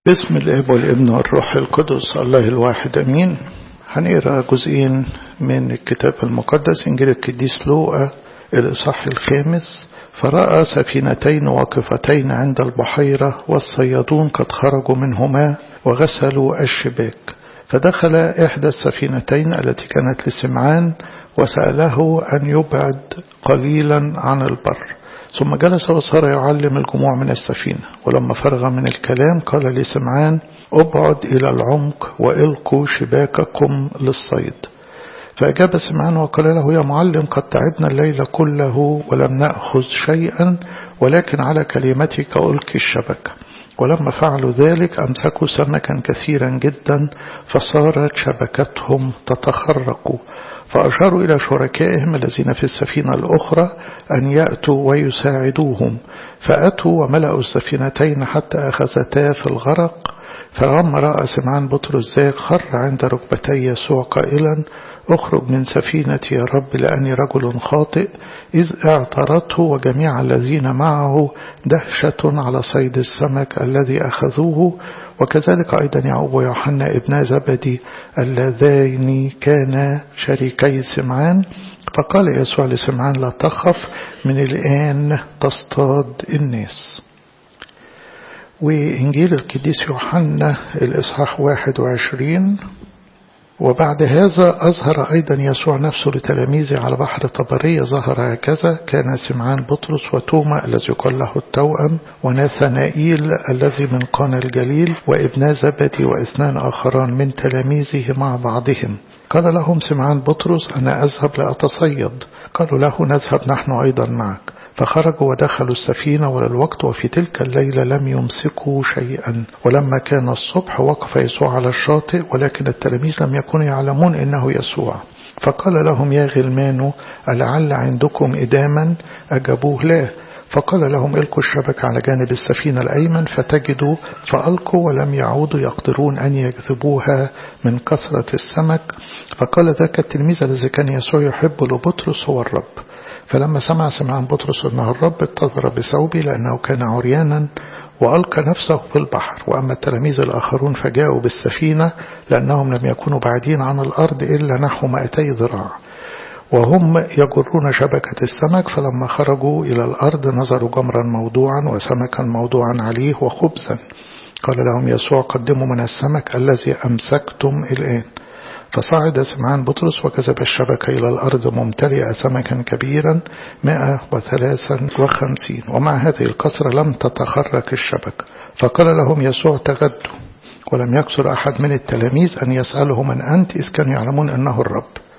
باسم الاب والابن والروح القدس الله الواحد امين هنقرا جزئين من الكتاب المقدس انجيل القديس لوقا الاصحاح الخامس فراى سفينتين واقفتين عند البحيره والصيادون قد خرجوا منهما وغسلوا الشباك فدخل احدى السفينتين التي كانت لسمعان وساله ان يبعد قليلا عن البر ثم جلس وصار يعلم الجموع من السفينة ولما فرغ من الكلام قال لسمعان ابعد إلى العمق وإلقوا شباككم للصيد فأجاب سمعان وقال له يا معلم قد تعبنا الليل كله ولم نأخذ شيئا ولكن على كلمتك ألقي الشبكة ولما فعلوا ذلك أمسكوا سمكا كثيرا جدا فصارت شبكتهم تتخرق فأشاروا إلى شركائهم الذين في السفينة الأخرى أن يأتوا ويساعدوهم فأتوا وملأوا السفينتين حتى أخذتا في الغرق فلما رأى سمعان بطرس ذاك خر عند ركبتي يسوع قائلا اخرج من سفينتي يا رب لأني رجل خاطئ إذ اعترته وجميع الذين معه دهشة على صيد السمك الذي أخذوه وكذلك أيضا يعقوب ويوحنا ابنا زبدي اللذين كانا شريكي سمعان فقال يسوع لسمعان لا تخف من الآن تصطاد الناس وإنجيل القديس يوحنا الإصحاح 21 وبعد هذا أظهر أيضا يسوع نفسه لتلاميذه على بحر طبرية ظهر هكذا كان سمعان بطرس وتوما الذي يقال له التوأم وناثنائيل الذي من قانا الجليل وابنا زبدي واثنان آخران من تلاميذه مع بعضهم قال لهم سمعان بطرس أنا أذهب لأتصيد قالوا له نذهب نحن أيضا معك فخرجوا ودخلوا السفينة وللوقت وفي تلك الليلة لم يمسكوا شيئا ولما كان الصبح وقف يسوع على الشاطئ ولكن التلاميذ لم يكونوا يعلمون إنه يسوع فقال لهم يا غلمان ألعل عندكم إداما أجابوه لا فقال لهم القوا الشبكة على جانب السفينة الأيمن فتجدوا فألقوا ولم يعودوا يقدرون أن يجذبوها من كثرة السمك فقال ذاك التلميذ الذي كان يسوع يحب لبطرس هو الرب فلما سمع سمعان بطرس أنه الرب اضطر بثوبه لأنه كان عريانا وألقى نفسه في البحر وأما التلاميذ الآخرون فجاءوا بالسفينة لأنهم لم يكونوا بعيدين عن الأرض إلا نحو مائتي ذراع وهم يجرون شبكة السمك فلما خرجوا إلى الأرض نظروا جمرا موضوعا وسمكا موضوعا عليه وخبزا قال لهم يسوع قدموا من السمك الذي أمسكتم الآن فصعد سمعان بطرس وكذب الشبكة إلى الأرض ممتلئة سمكا كبيرا مائة وثلاثا وخمسين ومع هذه الكسرة لم تتخرك الشبكة فقال لهم يسوع تغدوا ولم يكسر أحد من التلاميذ أن يسأله من أنت إذ كانوا يعلمون أنه الرب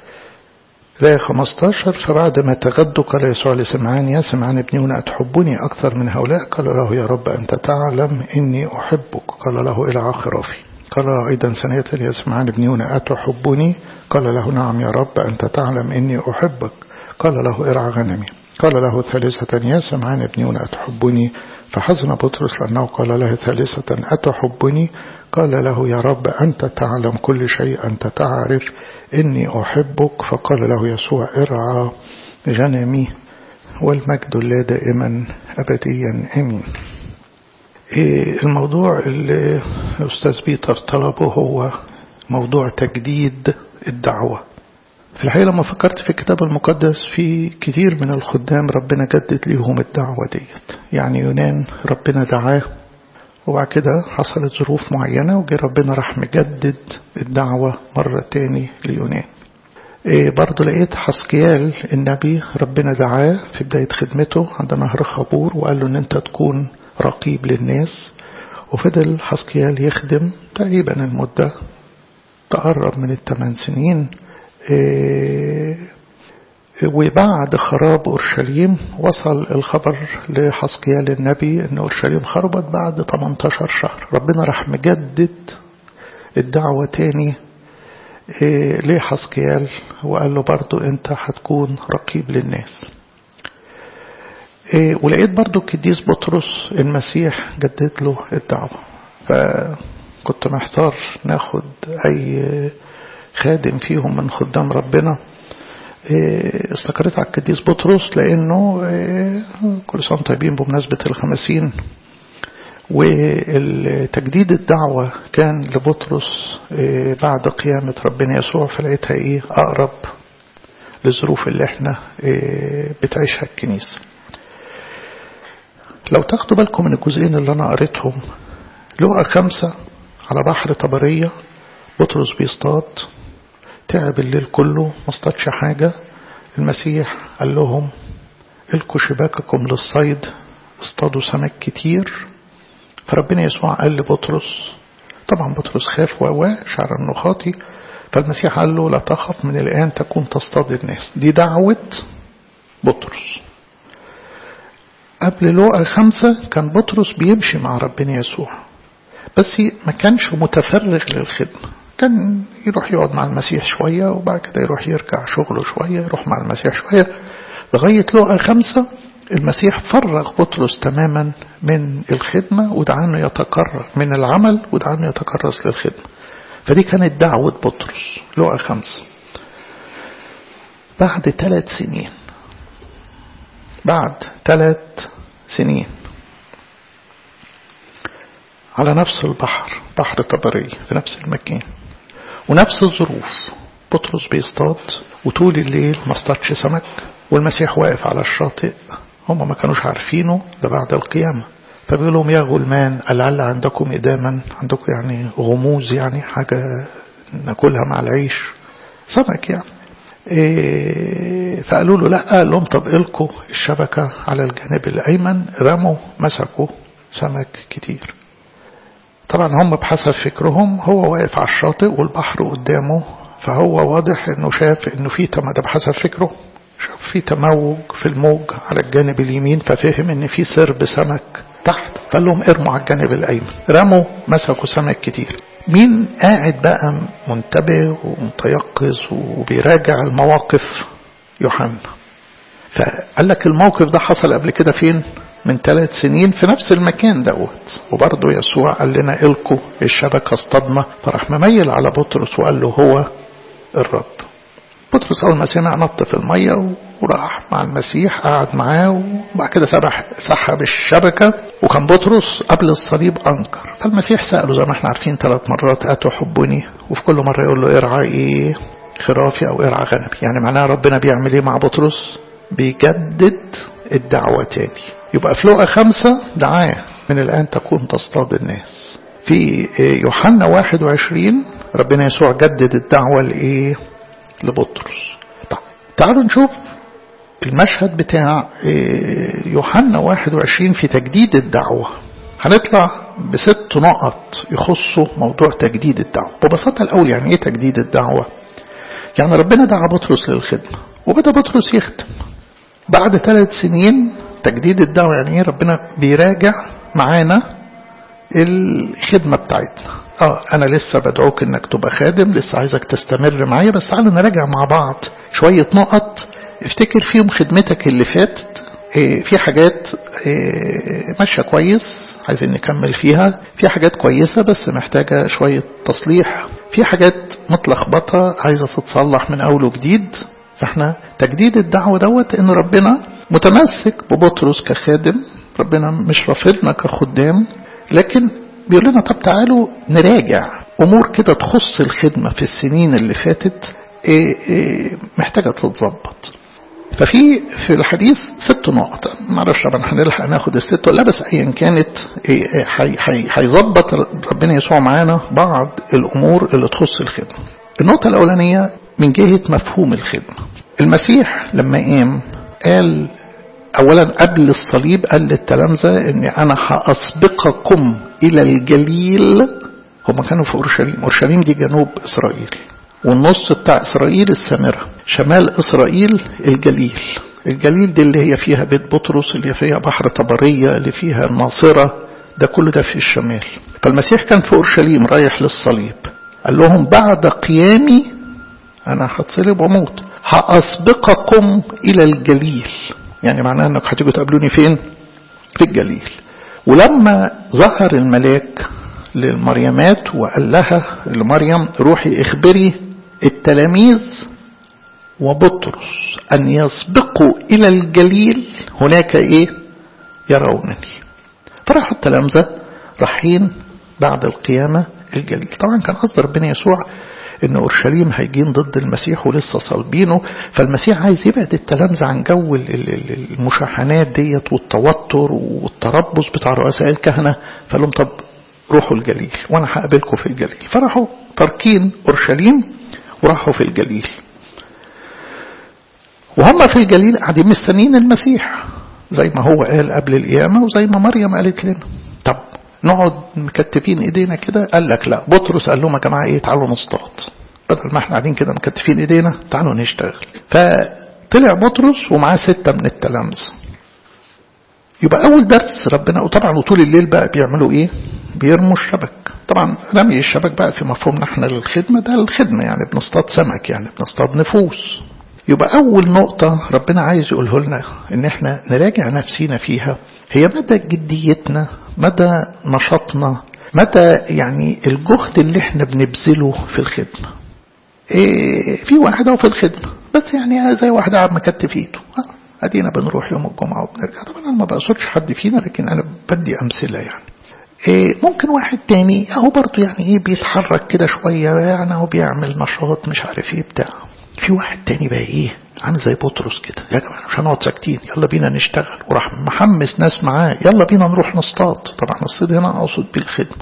لا 15 فبعد ما تغدوا قال يسوع لسمعان يا سمعان ابني أتحبني أكثر من هؤلاء قال له يا رب أنت تعلم إني أحبك قال له إلى عخرافي قال له أيضا ثانية يا سمعان ابن يونا أتحبني قال له نعم يا رب أنت تعلم إني أحبك قال له ارعى غنمي قال له ثالثة يا سمعان ابن يونا أتحبني فحزن بطرس لأنه قال له ثالثة أتحبني قال له يا رب أنت تعلم كل شيء أنت تعرف إني أحبك فقال له يسوع ارعى غنمي والمجد لا دائما أبديا أمين الموضوع اللي أستاذ بيتر طلبه هو موضوع تجديد الدعوة في الحقيقة لما فكرت في الكتاب المقدس في كتير من الخدام ربنا جدد ليهم الدعوة ديت يعني يونان ربنا دعاه وبعد كده حصلت ظروف معينة وجي ربنا راح مجدد الدعوة مرة تاني ليونان إيه برضو لقيت حسكيال النبي ربنا دعاه في بداية خدمته عند نهر خبور وقال له ان انت تكون رقيب للناس وفضل حسكيال يخدم تقريبا المدة تقرب من الثمان سنين إيه وبعد خراب أورشليم وصل الخبر لحسقيال النبي أن أورشليم خربت بعد 18 شهر ربنا راح مجدد الدعوة تاني إيه لحسقيال وقال له برضو أنت هتكون رقيب للناس إيه ولقيت برضو القديس بطرس المسيح جدد له الدعوة فكنت محتار ناخد أي خادم فيهم من خدام ربنا استقريت على القديس بطرس لأنه كل سنة طيبين بمناسبة الخمسين وتجديد الدعوة كان لبطرس بعد قيامة ربنا يسوع فلقيتها ايه اقرب للظروف اللي احنا بتعيشها الكنيسة لو تاخدوا بالكم من الجزئين اللي انا قريتهم لقى خمسة على بحر طبرية بطرس بيصطاد تعب الليل كله ما اصطادش حاجة المسيح قال لهم القوا شباككم للصيد اصطادوا سمك كتير فربنا يسوع قال لبطرس طبعا بطرس خاف ووا شعر انه خاطي فالمسيح قال له لا تخف من الآن تكون تصطاد الناس دي دعوة بطرس قبل لوقا خمسة كان بطرس بيمشي مع ربنا يسوع بس ما كانش متفرغ للخدمة كان يروح يقعد مع المسيح شوية وبعد كده يروح يرجع شغله شوية يروح مع المسيح شوية لغاية لقى خمسة المسيح فرغ بطرس تماما من الخدمة ودعا انه يتكرر من العمل ودعا انه يتكرس للخدمة فدي كانت دعوة بطرس لقى خمسة بعد ثلاث سنين بعد ثلاث سنين على نفس البحر بحر طبري في نفس المكان ونفس الظروف بطرس بيصطاد وطول الليل ما اصطادش سمك والمسيح واقف على الشاطئ هم ما كانوش عارفينه ده بعد القيامة فبيقول لهم يا غلمان لعل عندكم إداما عندكم يعني غموز يعني حاجة ناكلها مع العيش سمك يعني إيه فقالوا له لا قال لهم طب إلكوا الشبكة على الجانب الأيمن رموا مسكوا سمك كتير طبعا هم بحسب فكرهم هو واقف على الشاطئ والبحر قدامه فهو واضح انه شاف انه في ده بحسب فكره شاف في تموج في الموج على الجانب اليمين ففهم ان في سرب سمك تحت فقال لهم ارموا على الجانب الايمن رموا مسكوا سمك كتير مين قاعد بقى منتبه ومتيقظ وبيراجع المواقف يوحنا فقال لك الموقف ده حصل قبل كده فين من ثلاث سنين في نفس المكان دوت وبرضه يسوع قال لنا القوا الشبكة اصطدمة فراح مميل على بطرس وقال له هو الرب بطرس أول ما سمع نط في المية وراح مع المسيح قعد معاه وبعد كده سبح سحب الشبكة وكان بطرس قبل الصليب أنكر فالمسيح سأله زي ما احنا عارفين ثلاث مرات أتحبني وفي كل مرة يقول له ارعى ايه خرافي أو ارعى غنمي يعني معناها ربنا بيعمل ايه مع بطرس بيجدد الدعوة تاني يبقى في لقا خمسة دعاه من الآن تكون تصطاد الناس في يوحنا 21 ربنا يسوع جدد الدعوة لإيه لبطرس طيب تعالوا نشوف المشهد بتاع يوحنا 21 في تجديد الدعوة هنطلع بست نقط يخصوا موضوع تجديد الدعوة ببساطة الأول يعني إيه تجديد الدعوة يعني ربنا دعا بطرس للخدمة وبدأ بطرس يخدم بعد ثلاث سنين تجديد الدعوة يعني ايه ربنا بيراجع معانا الخدمة بتاعتنا اه انا لسه بدعوك انك تبقى خادم لسه عايزك تستمر معايا بس تعالوا نراجع مع بعض شوية نقط افتكر فيهم خدمتك اللي فاتت إيه في حاجات إيه ماشية كويس عايزين نكمل فيها في حاجات كويسة بس محتاجة شوية تصليح في حاجات متلخبطة عايزة تتصلح من أول وجديد فاحنا تجديد الدعوة دوت ان ربنا متمسك ببطرس كخادم ربنا مش رافضنا كخدام لكن بيقول لنا طب تعالوا نراجع امور كده تخص الخدمة في السنين اللي فاتت إيه إيه محتاجة تتظبط ففي في الحديث ست نقط ما اعرفش طبعا هنلحق ناخد الست ولا بس ايا كانت هيظبط ربنا يسوع معانا بعض الامور اللي تخص الخدمه. النقطه الاولانيه من جهه مفهوم الخدمه. المسيح لما قام قال اولا قبل الصليب قال للتلامذه ان انا هاسبقكم الى الجليل هم كانوا في اورشليم، اورشليم دي جنوب اسرائيل. والنص بتاع إسرائيل السامرة شمال إسرائيل الجليل الجليل دي اللي هي فيها بيت بطرس اللي فيها بحر طبرية اللي فيها الناصرة ده كله ده في الشمال فالمسيح كان في أورشليم رايح للصليب قال لهم بعد قيامي أنا هتصلب وموت هأسبقكم إلى الجليل يعني معناه أنك هتيجوا تقابلوني فين في الجليل ولما ظهر الملاك للمريمات وقال لها لمريم روحي اخبري التلاميذ وبطرس أن يسبقوا إلى الجليل هناك إيه يرونني فراحوا التلامذة رايحين بعد القيامة الجليل طبعا كان قصد ربنا يسوع ان اورشليم هيجين ضد المسيح ولسه صالبينه فالمسيح عايز يبعد التلامذة عن جو المشاحنات ديت والتوتر والتربص بتاع رؤساء الكهنة فقال لهم طب روحوا الجليل وانا هقابلكم في الجليل فراحوا تركين اورشليم وراحوا في الجليل وهم في الجليل قاعدين مستنيين المسيح زي ما هو قال قبل القيامة وزي ما مريم قالت لنا طب نقعد مكتفين ايدينا كده قال لك لا بطرس قال لهم يا جماعه ايه تعالوا نصطاد بدل ما احنا قاعدين كده مكتفين ايدينا تعالوا نشتغل فطلع بطرس ومعاه ستة من التلامذة يبقى اول درس ربنا وطبعا طول الليل بقى بيعملوا ايه بيرموا الشبك طبعا رمي الشبك بقى في مفهومنا احنا للخدمة ده الخدمة يعني بنصطاد سمك يعني بنصطاد نفوس يبقى أول نقطة ربنا عايز يقوله لنا إن إحنا نراجع نفسينا فيها هي مدى جديتنا مدى نشاطنا مدى يعني الجهد اللي احنا بنبذله في الخدمة إيه في واحد أو في الخدمة بس يعني زي واحد قاعد مكتف ايده ادينا بنروح يوم الجمعة وبنرجع طبعا انا ما بقصدش حد فينا لكن انا بدي امثلة يعني إيه ممكن واحد تاني اهو برضه يعني ايه بيتحرك كده شوية يعني اهو بيعمل نشاط مش عارف ايه بتاع في واحد تاني بقى ايه عامل زي بطرس كده يا جماعه مش هنقعد ساكتين يلا بينا نشتغل وراح محمس ناس معاه يلا بينا نروح نصطاد طبعا الصيد هنا اقصد بالخدمه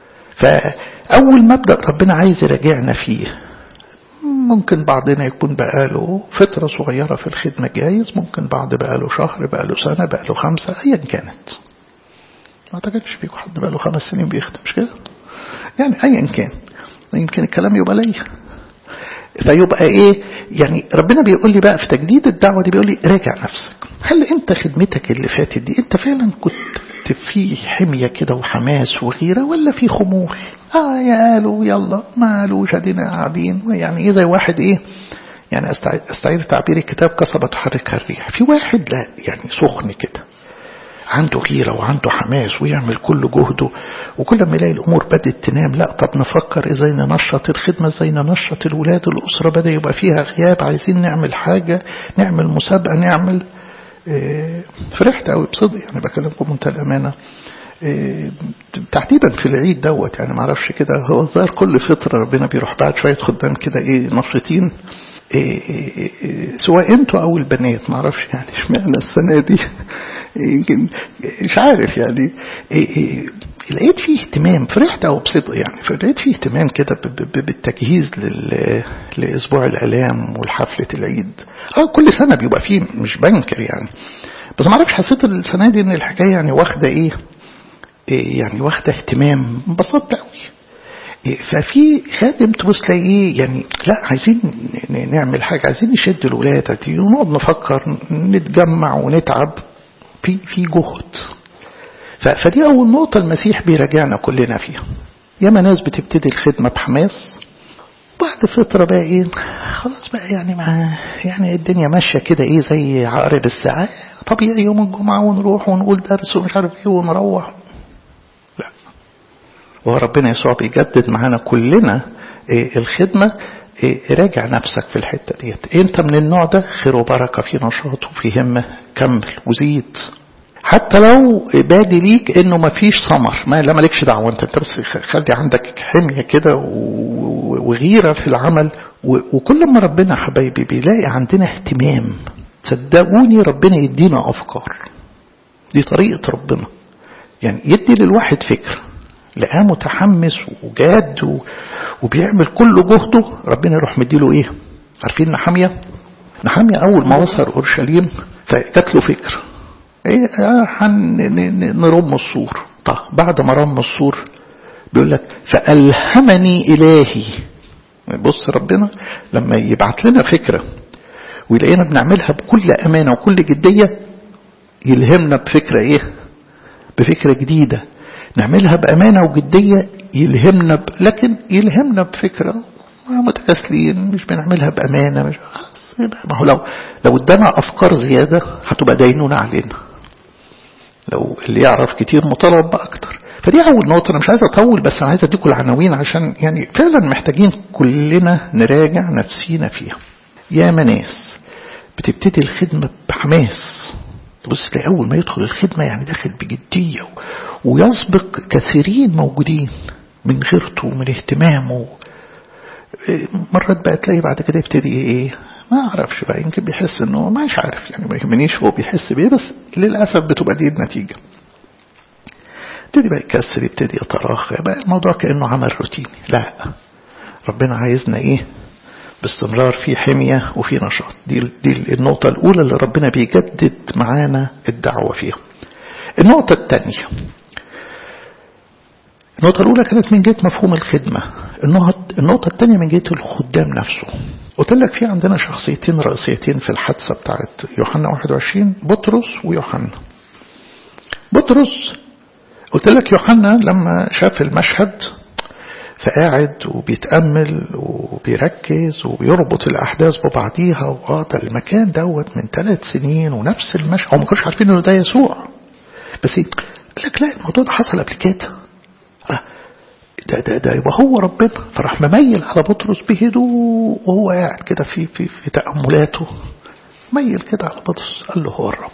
فاول مبدا ربنا عايز يراجعنا فيه ممكن بعضنا يكون بقاله فترة صغيرة في الخدمة جايز ممكن بعض بقاله شهر بقاله سنة بقاله خمسة أيا كانت ما أعتقدش فيكم حد بقاله خمس سنين بيخدم مش كده يعني أيا كان يمكن الكلام يبقى ليا فيبقى ايه يعني ربنا بيقول لي بقى في تجديد الدعوة دي بيقول لي راجع نفسك هل انت خدمتك اللي فاتت دي انت فعلا كنت في حمية كده وحماس وغيرة ولا في خمول اه يا قالوا يلا ما قالوش ادينا قاعدين يعني ايه زي واحد ايه يعني استعير تعبير الكتاب قصبة تحركها الريح في واحد لا يعني سخن كده عنده غيرة وعنده حماس ويعمل كل جهده وكل ما يلاقي الأمور بدأت تنام لا طب نفكر إزاي ننشط الخدمة إزاي ننشط الولاد الأسرة بدأ يبقى فيها غياب عايزين نعمل حاجة نعمل مسابقة نعمل إيه فرحت قوي بصدق يعني بكلمكم بمنتهى الأمانة إيه تحديدا في العيد دوت يعني معرفش كده هو الظاهر كل فترة ربنا بيروح بعد شوية خدام كده إيه نشطين إيه إيه سواء انتوا او البنات ما اعرفش يعني اشمعنى السنه دي يمكن مش عارف يعني إيه لقيت فيه اهتمام فرحت او بصدق يعني لقيت فيه اهتمام كده بالتجهيز لاسبوع الالام والحفله العيد اه كل سنه بيبقى فيه مش بنكر يعني بس ما اعرفش حسيت السنه دي ان الحكايه يعني واخده ايه يعني واخده اهتمام انبسطت قوي ففي خادم تبص تلاقيه يعني لا عايزين نعمل حاجة عايزين نشد الولاد ونقعد نفكر نتجمع ونتعب في في جهد فدي أول نقطة المسيح بيراجعنا كلنا فيها ياما ناس بتبتدي الخدمة بحماس بعد فترة بقى ايه خلاص بقى يعني ما يعني الدنيا ماشية كده ايه زي عقرب الساعة طبيعي يوم الجمعة ونروح ونقول درس ومش عارف ايه ونروح وربنا يسوع بيجدد معانا كلنا إيه الخدمة إيه راجع نفسك في الحتة ديت انت من النوع ده خير وبركة في نشاط وفي همة كمل وزيد حتى لو بادي ليك انه ما فيش ثمر ما لا مالكش دعوه انت انت بس خلي عندك حميه كده وغيره في العمل وكل ما ربنا حبايبي بيلاقي عندنا اهتمام صدقوني ربنا يدينا افكار دي طريقه ربنا يعني يدي للواحد فكره لقاه متحمس وجاد وبيعمل كل جهده ربنا يروح مديله ايه عارفين نحامية نحامية اول ما وصل اورشليم فجات له فكرة ايه نرم السور طب بعد ما رم السور بيقول لك فألهمني إلهي بص ربنا لما يبعت لنا فكرة ويلاقينا بنعملها بكل أمانة وكل جدية يلهمنا بفكرة ايه بفكرة جديدة نعملها بأمانة وجدية يلهمنا ب... لكن يلهمنا بفكرة متكاسلين مش بنعملها بأمانة مش خلاص ما هو لو لو ادانا أفكار زيادة هتبقى دينونة علينا لو اللي يعرف كتير مطالب بأكتر فدي أول نقطة أنا مش عايز أطول بس أنا عايز أديكم العناوين عشان يعني فعلا محتاجين كلنا نراجع نفسينا فيها يا ناس بتبتدي الخدمة بحماس تبص تلاقي أول ما يدخل الخدمة يعني داخل بجدية ويسبق كثيرين موجودين من غيرته ومن اهتمامه مرات بقى تلاقي بعد كده يبتدي ايه ما اعرفش بقى يمكن بيحس انه مش عارف يعني ما يهمنيش هو بيحس بيه بس للاسف بتبقى دي النتيجه يبتدي بقى يكسر يبتدي يتراخى بقى الموضوع كانه عمل روتيني لا ربنا عايزنا ايه باستمرار في حمية وفي نشاط دي, دي النقطة الأولى اللي ربنا بيجدد معانا الدعوة فيها النقطة الثانية النقطة الأولى كانت من جهة مفهوم الخدمة النقطة الثانية من جهة الخدام نفسه قلت لك في عندنا شخصيتين رئيسيتين في الحادثة بتاعت يوحنا 21 بطرس ويوحنا بطرس قلت لك يوحنا لما شاف المشهد فقاعد وبيتأمل وبيركز وبيربط الأحداث ببعضيها وآه ده المكان دوت من ثلاث سنين ونفس المشهد هم ما كانوش عارفين إنه ده يسوع بس قال لك لا الموضوع ده حصل قبل كده ده ده ده يبقى هو ربنا فراح مميل على بطرس بهدوء وهو قاعد كده في في في تأملاته ميل كده على بطرس قال له هو الرب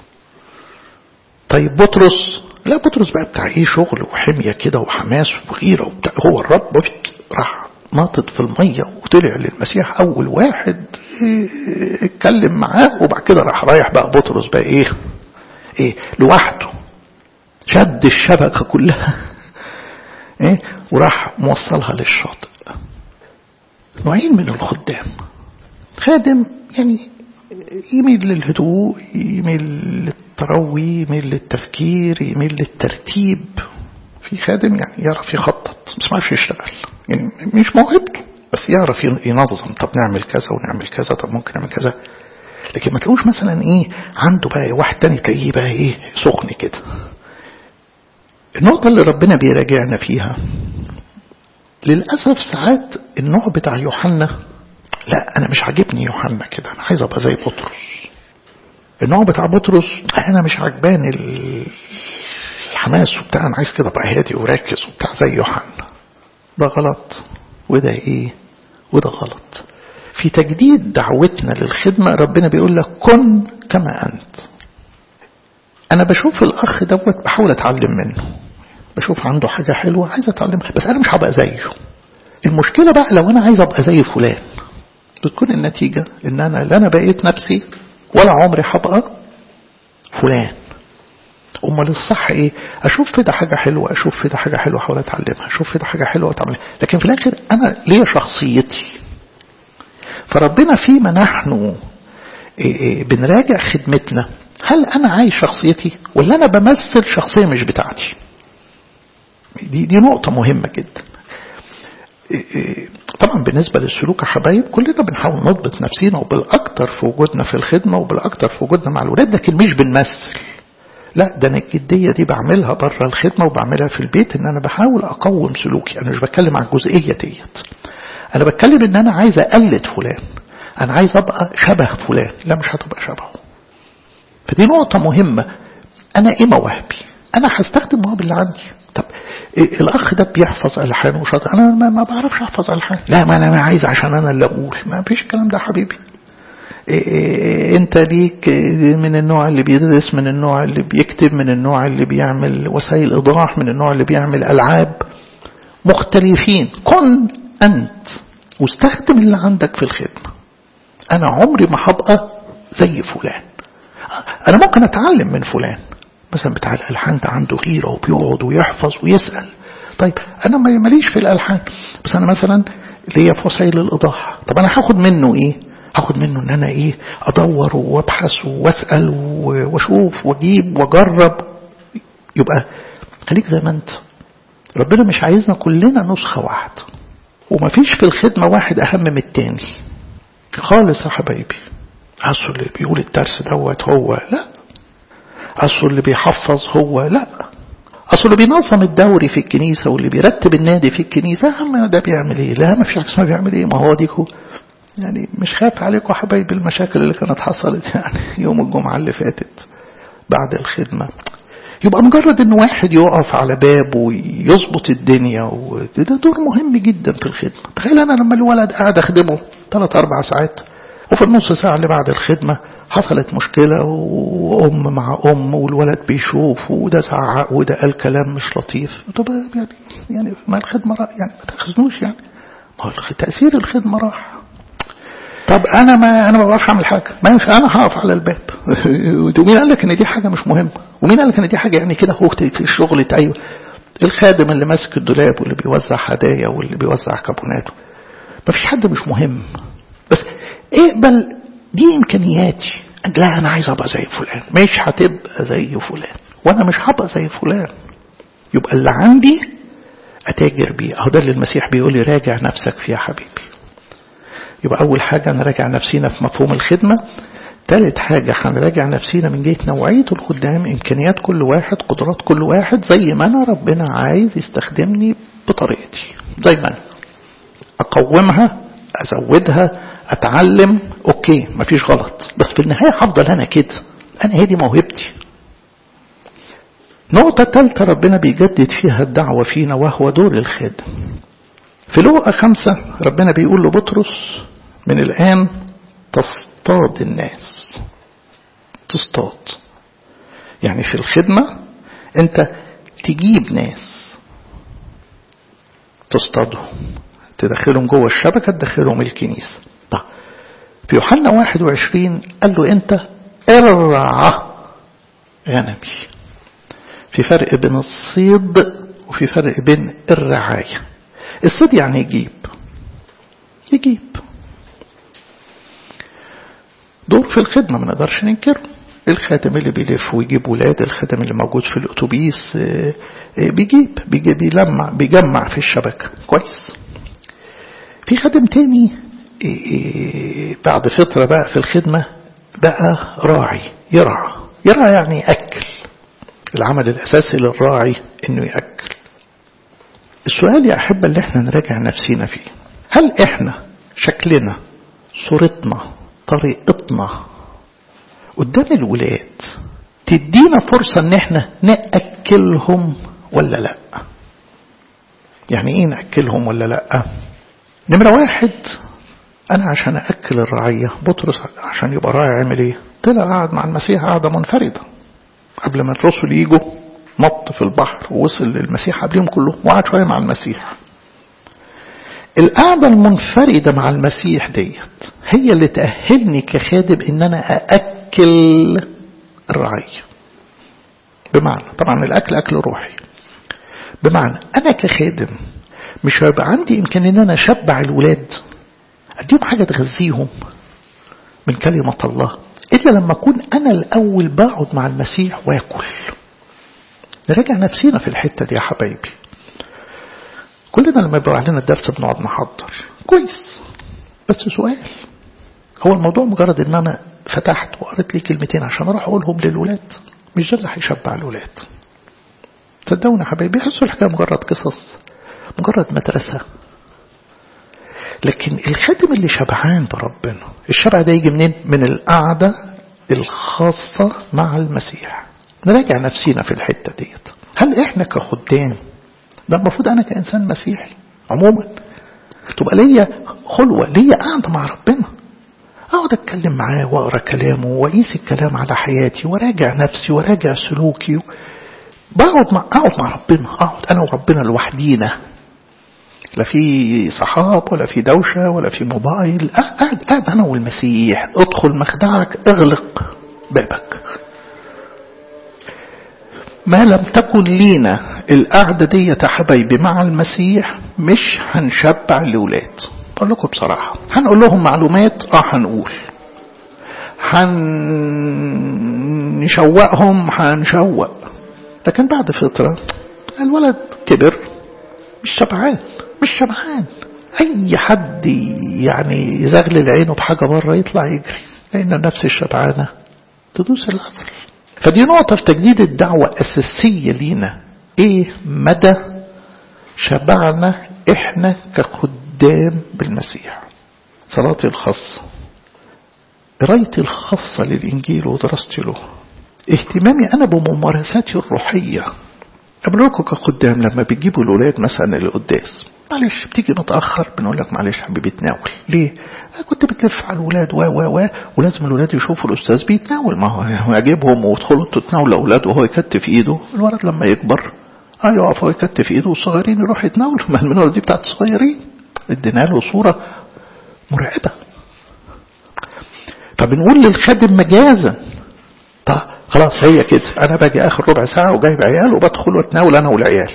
طيب بطرس لا بطرس بقى بتاع ايه شغل وحمية كده وحماس وغيرة وبتاع هو الرب راح ناطط في المية وطلع للمسيح أول واحد اتكلم معاه وبعد كده راح رايح بقى بطرس بقى ايه ايه لوحده شد الشبكة كلها ايه وراح موصلها للشاطئ نوعين من الخدام خادم يعني يميل للهدوء يميل للتروي يميل للتفكير يميل للترتيب في خادم يعني يعرف يخطط بس ما يعرفش يشتغل يعني مش موهبته بس يعرف ينظم طب نعمل كذا ونعمل كذا طب ممكن نعمل كذا لكن ما تلاقوش مثلا ايه عنده بقى واحد تاني تلاقيه بقى ايه سخن كده النقطة اللي ربنا بيراجعنا فيها للأسف ساعات النوع بتاع يوحنا لا أنا مش عاجبني يوحنا كده أنا عايز أبقى زي بطرس النوع بتاع بطرس أنا مش عجباني الحماس وبتاع أنا عايز كده أبقى هادي وركز وبتاع زي يوحنا ده غلط وده إيه وده غلط في تجديد دعوتنا للخدمة ربنا بيقول لك كن كما أنت أنا بشوف الأخ دوت بحاول أتعلم منه بشوف عنده حاجة حلوة عايز أتعلمها بس أنا مش هبقى زيه المشكلة بقى لو أنا عايز أبقى زي فلان بتكون النتيجة إن أنا لا أنا بقيت نفسي ولا عمري هبقى فلان أمال الصح إيه أشوف في ده حاجة حلوة أشوف في ده حاجة حلوة أحاول أتعلمها أشوف في ده حاجة حلوة أتعملها لكن في الآخر أنا ليا شخصيتي فربنا فيما نحن بنراجع خدمتنا هل أنا عايش شخصيتي ولا أنا بمثل شخصية مش بتاعتي دي, دي نقطة مهمة جدا طبعا بالنسبة للسلوك يا حبايب كلنا بنحاول نضبط نفسينا وبالأكثر في وجودنا في الخدمة وبالأكثر في وجودنا مع الولاد لكن مش بنمثل لا ده أنا الجدية دي بعملها بره الخدمة وبعملها في البيت إن أنا بحاول أقوم سلوكي أنا مش بتكلم عن الجزئية ديت أنا بتكلم إن أنا عايز أقلد فلان أنا عايز أبقى شبه فلان لا مش هتبقى شبهه فدي نقطة مهمة أنا إيه مواهبي أنا هستخدم المواهب اللي عندي طب إيه الأخ ده بيحفظ ألحان وشاطر أنا ما, ما بعرفش أحفظ ألحان لا ما أنا ما عايز عشان أنا اللي أقول ما فيش الكلام ده حبيبي إيه إيه أنت ليك من النوع اللي بيدرس من النوع اللي بيكتب من النوع اللي بيعمل وسائل إيضاح من النوع اللي بيعمل ألعاب مختلفين كن أنت واستخدم اللي عندك في الخدمة أنا عمري ما هبقى زي فلان أنا ممكن أتعلم من فلان مثلا بتاع الألحان ده عنده غيرة وبيقعد ويحفظ ويسأل طيب أنا ماليش في الألحان بس أنا مثلا ليا في وسائل الإيضاح طب أنا هاخد منه إيه هاخد منه ان انا ايه ادور وابحث واسال واشوف واجيب واجرب يبقى خليك زي ما انت ربنا مش عايزنا كلنا نسخه واحده ومفيش في الخدمه واحد اهم من التاني خالص يا حبايبي أصل اللي بيقول الدرس دوت هو لا أصل اللي بيحفظ هو لا أصل اللي بينظم الدوري في الكنيسة واللي بيرتب النادي في الكنيسة هم ده بيعمل إيه لا ما فيش حاجة اسمها بيعمل إيه ما هو ديكو يعني مش خايف عليكم حبايبي المشاكل اللي كانت حصلت يعني يوم الجمعة اللي فاتت بعد الخدمة يبقى مجرد ان واحد يقف على باب ويظبط الدنيا وده دور مهم جدا في الخدمة تخيل انا لما الولد قاعد اخدمه ثلاث اربع ساعات وفي النص ساعة اللي بعد الخدمة حصلت مشكلة وأم مع أم والولد بيشوف وده زعق وده قال كلام مش لطيف طب يعني يعني ما الخدمة راح يعني ما تاخذنوش يعني ما هو تأثير الخدمة راح طب أنا ما أنا ما بعرفش أعمل حاجة ما ينفع أنا هقف على الباب ومين قال لك إن دي حاجة مش مهمة ومين قال لك إن دي حاجة يعني كده هو في الشغل أيوه الخادم اللي ماسك الدولاب واللي بيوزع هدايا واللي بيوزع كابوناته ما فيش حد مش مهم بس اقبل دي امكانياتي لا انا عايز ابقى زي فلان مش هتبقى زي فلان وانا مش هبقى زي فلان يبقى اللي عندي اتاجر بيه اهو ده اللي المسيح بيقول لي راجع نفسك فيه يا حبيبي يبقى اول حاجه نراجع نفسينا في مفهوم الخدمه ثالث حاجة هنراجع نفسينا من جهة نوعية الخدام إمكانيات كل واحد قدرات كل واحد زي ما أنا ربنا عايز يستخدمني بطريقتي زي ما أنا أقومها أزودها أتعلم أوكي مفيش غلط بس في النهاية هفضل أنا كده أنا هي دي موهبتي نقطة ثالثة ربنا بيجدد فيها الدعوة فينا وهو دور الخادم في لوقا خمسة ربنا بيقول لبطرس من الآن تصطاد الناس تصطاد يعني في الخدمة انت تجيب ناس تصطادهم تدخلهم جوه الشبكة تدخلهم الكنيسة طيب في يوحنا 21 قال له انت ارعى غنمي في فرق بين الصيد وفي فرق بين الرعاية الصيد يعني يجيب يجيب دور في الخدمة ما نقدرش ننكره الخادم اللي بيلف ويجيب ولاد الخادم اللي موجود في الأتوبيس بيجيب بيجيب بيلمع بيجمع في الشبكة كويس في خادم تاني بعد فترة بقى في الخدمة بقى راعي يرعى يرعى يعني يأكل العمل الأساسي للراعي إنه يأكل السؤال يا أحبة اللي احنا نراجع نفسينا فيه هل احنا شكلنا صورتنا طريقتنا قدام الولاد تدينا فرصة ان احنا نأكلهم ولا لا يعني ايه نأكلهم ولا لا نمرة واحد انا عشان أأكل الرعية بطرس عشان يبقى راعي عمل ايه طلع قاعد مع المسيح قاعدة منفردة قبل ما الرسل يجوا نط في البحر ووصل للمسيح قبلهم كلهم وقعد شوية مع المسيح القعدة المنفردة مع المسيح ديت هي اللي تأهلني كخادم ان انا أأكل الرعية بمعنى طبعا الأكل أكل روحي بمعنى أنا كخادم مش هيبقى عندي إمكان إن أنا أشبع الولاد أديهم حاجة تغذيهم من كلمة الله إلا لما أكون أنا الأول بقعد مع المسيح وآكل نراجع نفسينا في الحتة دي يا حبايبي كلنا لما يبقى علينا الدرس بنقعد نحضر كويس بس سؤال هو الموضوع مجرد ان انا فتحت وقريت لي كلمتين عشان اروح اقولهم للولاد مش ده اللي هيشبع الولاد صدقوني يا حبايبي يحسوا الحكايه مجرد قصص مجرد مدرسه لكن الخادم اللي شبعان بربنا الشبع ده يجي منين من القعده الخاصه مع المسيح نراجع نفسينا في الحته ديت هل احنا كخدام ده المفروض انا كانسان مسيحي عموما تبقى ليا خلوه ليا قاعده مع ربنا اقعد اتكلم معاه واقرا كلامه واقيس الكلام على حياتي وراجع نفسي وراجع سلوكي بقعد مع اقعد مع ربنا اقعد انا وربنا لوحدينا لا في صحاب ولا في دوشه ولا في موبايل قاعد قاعد انا والمسيح ادخل مخدعك اغلق بابك ما لم تكن لينا القعدة دي يا حبايبي مع المسيح مش هنشبع الأولاد أقول لكم بصراحة هنقول لهم معلومات اه هنقول هنشوقهم هنشوق لكن بعد فترة الولد كبر مش شبعان مش شبعان أي حد يعني يزغلل عينه بحاجة بره يطلع يجري لأن النفس الشبعانة تدوس العسل فدي نقطة في تجديد الدعوة أساسية لينا إيه مدى شبعنا إحنا كخدام بالمسيح صلاتي الخاصة قرايتي الخاصة للإنجيل ودراستي له اهتمامي أنا بممارساتي الروحية قبل لكم كخدام لما بتجيبوا الأولاد مثلا القداس معلش بتيجي متأخر بنقول لك معلش حبيبي تناول ليه كنت بتلف على الولاد و و و ولازم الولاد يشوفوا الأستاذ بيتناول ما هو يجيبهم ويدخلوا انتوا تناولوا الأولاد وهو يكتف إيده الولد لما يكبر اه يقف هو يكتف إيده والصغيرين يروحوا يتناولوا ما المنور دي بتاعت الصغيرين ادينا له صورة مرعبة فبنقول للخادم مجازا طب خلاص هي كده انا باجي اخر ربع ساعة وجايب عيال وبدخل واتناول انا والعيال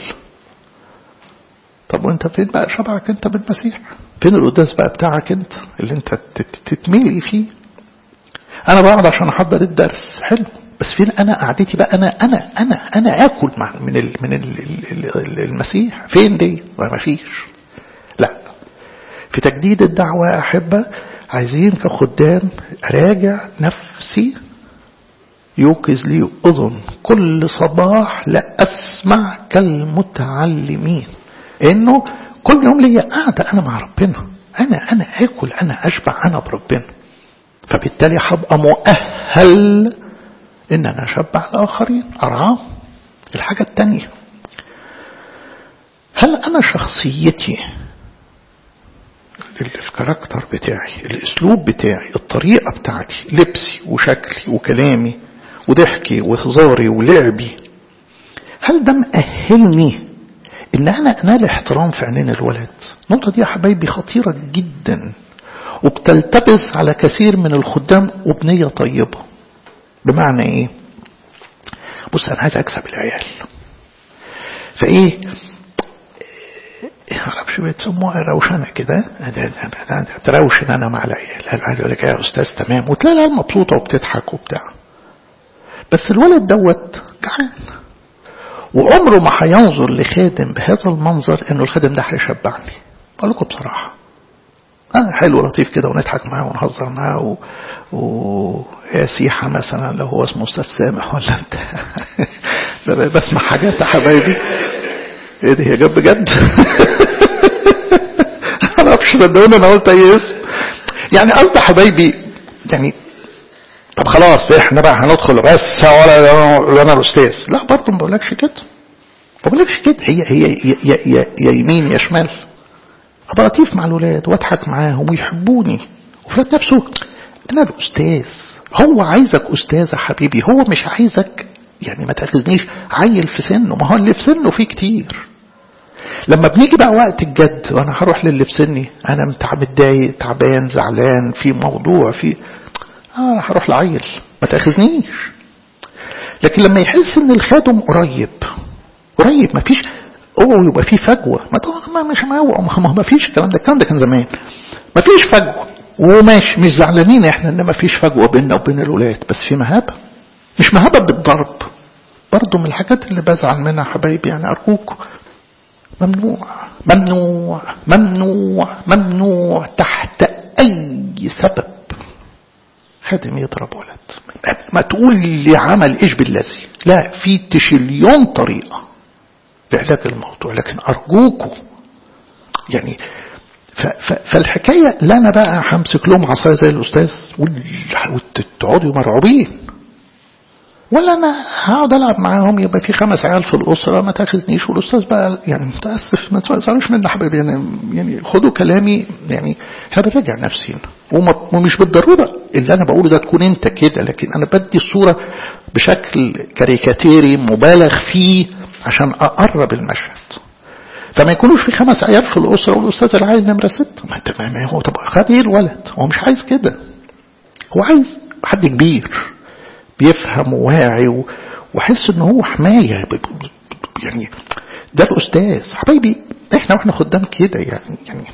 طب وانت فين بقى شبعك انت بالمسيح فين القداس بقى بتاعك انت اللي انت تتملي فيه انا بقعد عشان احضر الدرس حلو بس فين انا قعدتي بقى انا انا انا انا اكل مع من ال من ال المسيح فين دي ما فيش لا في تجديد الدعوة يا أحبة عايزين كخدام أراجع نفسي يوقظ لي أذن كل صباح لا أسمع كالمتعلمين إنه كل يوم ليا قاعدة أنا مع ربنا أنا أنا آكل أنا أشبع أنا بربنا فبالتالي هبقى مؤهل إن أنا أشبع الآخرين أرعاهم الحاجة التانية هل أنا شخصيتي الكاركتر بتاعي الاسلوب بتاعي الطريقة بتاعتي لبسي وشكلي وكلامي وضحكي وهزاري ولعبي هل ده مأهلني ان انا انال احترام في عينين الولد النقطة دي يا حبايبي خطيرة جدا وبتلتبس على كثير من الخدام وبنية طيبة بمعنى ايه بص انا عايز اكسب العيال فايه معرفش بيتسموها روشنة كده تروشن أنا مع العيال يقول لك يا أستاذ تمام وتلاقي العيال مبسوطة وبتضحك وبتاع بس الولد دوت جعان وعمره ما هينظر لخادم بهذا المنظر انه الخادم ده هيشبعني اقول لكم بصراحه آه حلو لطيف كده ونضحك معاه ونهزر معاه و... و... يا سيحة مثلا لو هو اسمه أستاذ سامح ولا بتاع بسمع حاجات يا حبايبي ايه دي هي جاب بجد انا معرفش صدقوني انا قلت اي اسم يعني قصدي حبايبي يعني طب خلاص احنا بقى هندخل بس ولا انا الاستاذ لا برضه ما بقولكش كده ما بقولكش كده هي هي يا, يا, يا يمين يا شمال ابقى لطيف مع الولاد واضحك معاهم ويحبوني وفي نفسه انا الاستاذ هو عايزك استاذ يا حبيبي هو مش عايزك يعني ما تاخذنيش عيل في سنه ما هو اللي في سنه فيه كتير لما بنيجي بقى وقت الجد وانا هروح للي في سني انا متضايق تعبان زعلان في موضوع في آه انا هروح لعيل ما تاخذنيش لكن لما يحس ان الخادم قريب قريب ما فيش اوه يبقى في فجوه ما ما مش موقع ما فيش الكلام ده الكلام ده كان زمان ما فيش فجوه وماشي مش زعلانين احنا ان ما فيش فجوه بيننا وبين الولاد بس في مهابه مش مهابه بالضرب برضه من الحاجات اللي بزعل منها حبايبي يعني ارجوكم ممنوع ممنوع ممنوع ممنوع تحت اي سبب خادم يضرب ولد ما تقول لي عمل ايش بالذي لا في تشليون طريقة لعلاج الموضوع لكن ارجوكم يعني فالحكاية لا انا بقى همسك لهم عصاية زي الاستاذ وتقعدوا مرعوبين ولا انا هقعد العب معاهم يبقى في خمس عيال في الاسره ما تاخذنيش والاستاذ بقى يعني متاسف ما تزعلوش مني حبيبي يعني يعني خدوا كلامي يعني احنا بنراجع نفسينا ومش بالضروره اللي انا بقوله ده تكون انت كده لكن انا بدي الصوره بشكل كاريكاتيري مبالغ فيه عشان اقرب المشهد فما يكونوش في خمس عيال في الاسره والاستاذ العيل نمره ستة ما انت ما هو طب خد ايه الولد هو مش عايز كده هو عايز حد كبير بيفهم وواعي وحس ان هو حماية يعني ده الأستاذ حبايبي احنا واحنا خدام كده يعني يعني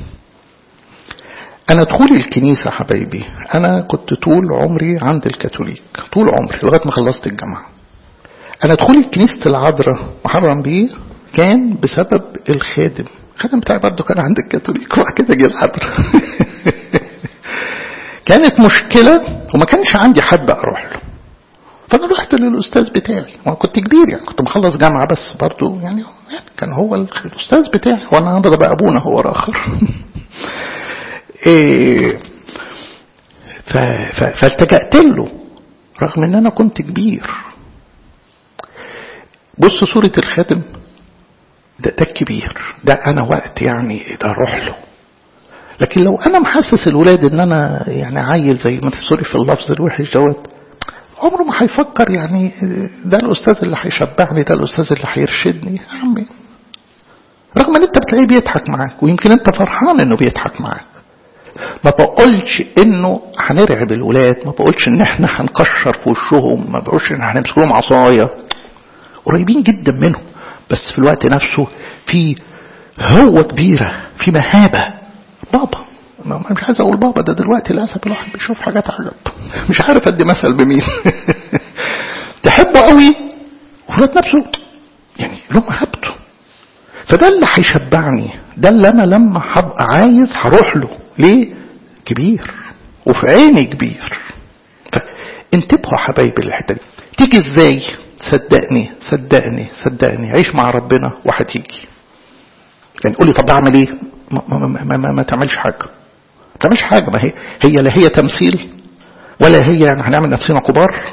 أنا دخولي الكنيسة حبايبي أنا كنت طول عمري عند الكاثوليك طول عمري لغاية ما خلصت الجامعة أنا دخولي كنيسة العذراء محرم بيه كان بسبب الخادم الخادم بتاعي برضه كان عند الكاثوليك وبعد كده جه العذراء كانت مشكلة وما كانش عندي حد أروح له فانا رحت للاستاذ بتاعي وانا كنت كبير يعني كنت مخلص جامعه بس برضه يعني كان هو الاستاذ بتاعي وانا النهارده بقى ابونا هو الاخر إيه فالتجأت له رغم ان انا كنت كبير بص صورة الخاتم ده, ده الكبير ده أنا وقت يعني ده أروح له لكن لو أنا محسس الولاد إن أنا يعني عيل زي ما تسوري في اللفظ الوحش دوت عمره ما هيفكر يعني ده الأستاذ اللي هيشبعني ده الأستاذ اللي هيرشدني يا عمي رغم ان انت بتلاقيه بيضحك معاك ويمكن انت فرحان انه بيضحك معاك ما بقولش انه هنرعب الولاد ما بقولش ان احنا هنكشر في وشهم ما بقولش ان احنا هنمسك لهم عصايه قريبين جدا منهم بس في الوقت نفسه في هو كبيره في مهابه بابا ما مش عايز اقول بابا ده دلوقتي للاسف الواحد بيشوف حاجات عجب مش عارف ادي مثل بمين تحبه قوي وفي نفسه يعني له مهابته فده اللي هيشبعني ده اللي انا لما هبقى عايز هروح له ليه كبير وفي عيني كبير فانتبهوا حبايبي الحته دي تيجي ازاي صدقني صدقني صدقني عيش مع ربنا وهتيجي يعني قولي طب اعمل ايه ما, ما, ما, ما, ما تعملش حاجه ما تعملش حاجه ما هي هي لا هي تمثيل ولا هي يعني هنعمل نفسنا كبار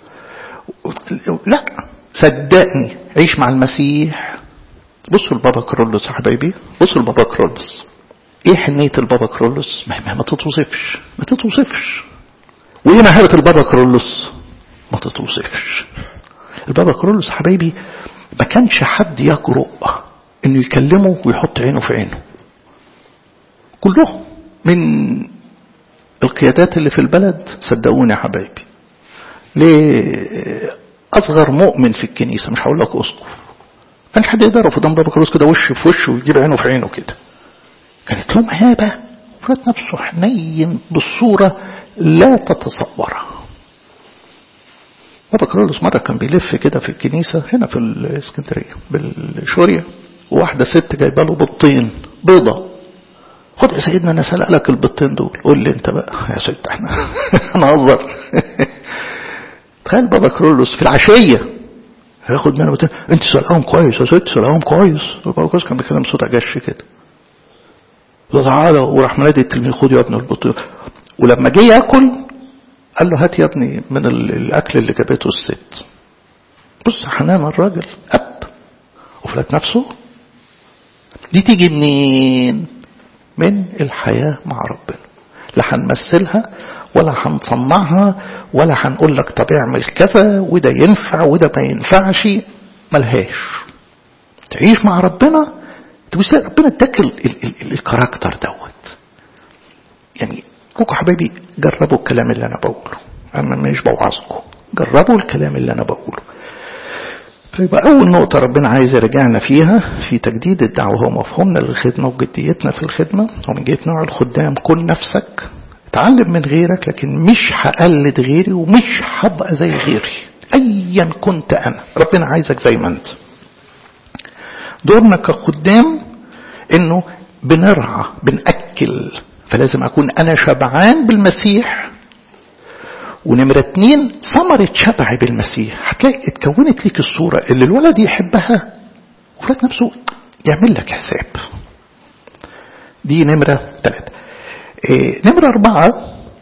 لا صدقني عيش مع المسيح بصوا البابا كرولوس يا حبايبي بصوا البابا كرولوس ايه حنية البابا كرولوس ما, ما تتوصفش ما تتوصفش وايه مهارة البابا كرولوس ما تتوصفش البابا كرولوس يا حبايبي ما كانش حد يجرؤ انه يكلمه ويحط عينه في عينه كلهم من القيادات اللي في البلد صدقوني يا حبايبي ليه اصغر مؤمن في الكنيسه مش هقول لك اسقف كانش حد يقدر يقف قدام بابا كرولوس كده وش في وشه ويجيب عينه في عينه كده كانت له مهابه وفرات نفسه حنين بالصوره لا تتصورها بابا كرولوس مرة كان بيلف كده في الكنيسة هنا في الاسكندرية بالشورية وواحدة ست جايبة له بطين بيضة خد يا سيدنا انا سألك البطين دول قول لي انت بقى يا ست احنا هنهزر تخيل بابا كرولوس في العشية هياخد منه بطين انت سألهم كويس يا ست سألهم كويس بابا كرولوس كان بيتكلم صوت جش كده تعالى وراح منادي التلميذ خد يا ابن البطين ولما جه ياكل قال له هات يا ابني من الاكل اللي جابته الست بص حنان الراجل اب وفلت نفسه دي تيجي منين من الحياة مع ربنا لا هنمثلها ولا هنصنعها ولا هنقول لك طب اعمل كذا وده ينفع وده ما ينفعش ملهاش تعيش مع ربنا تبص ربنا اداك الكاركتر دوت يعني كوكو حبايبي جربوا الكلام اللي انا بقوله انا مش بوعظكم جربوا الكلام اللي انا بقوله فيبقى أول نقطة ربنا عايز يرجعنا فيها في تجديد الدعوة هو مفهومنا للخدمة وجديتنا في الخدمة ومن جهة نوع الخدام كن نفسك اتعلم من غيرك لكن مش هقلد غيري ومش هبقى زي غيري أيا كنت أنا ربنا عايزك زي ما أنت دورنا كخدام إنه بنرعى بنأكل فلازم أكون أنا شبعان بالمسيح ونمرة اتنين ثمرة شبعي بالمسيح هتلاقي اتكونت ليك الصورة اللي الولد يحبها وفلات نفسه يعمل لك حساب دي نمرة ثلاثة اه نمرة أربعة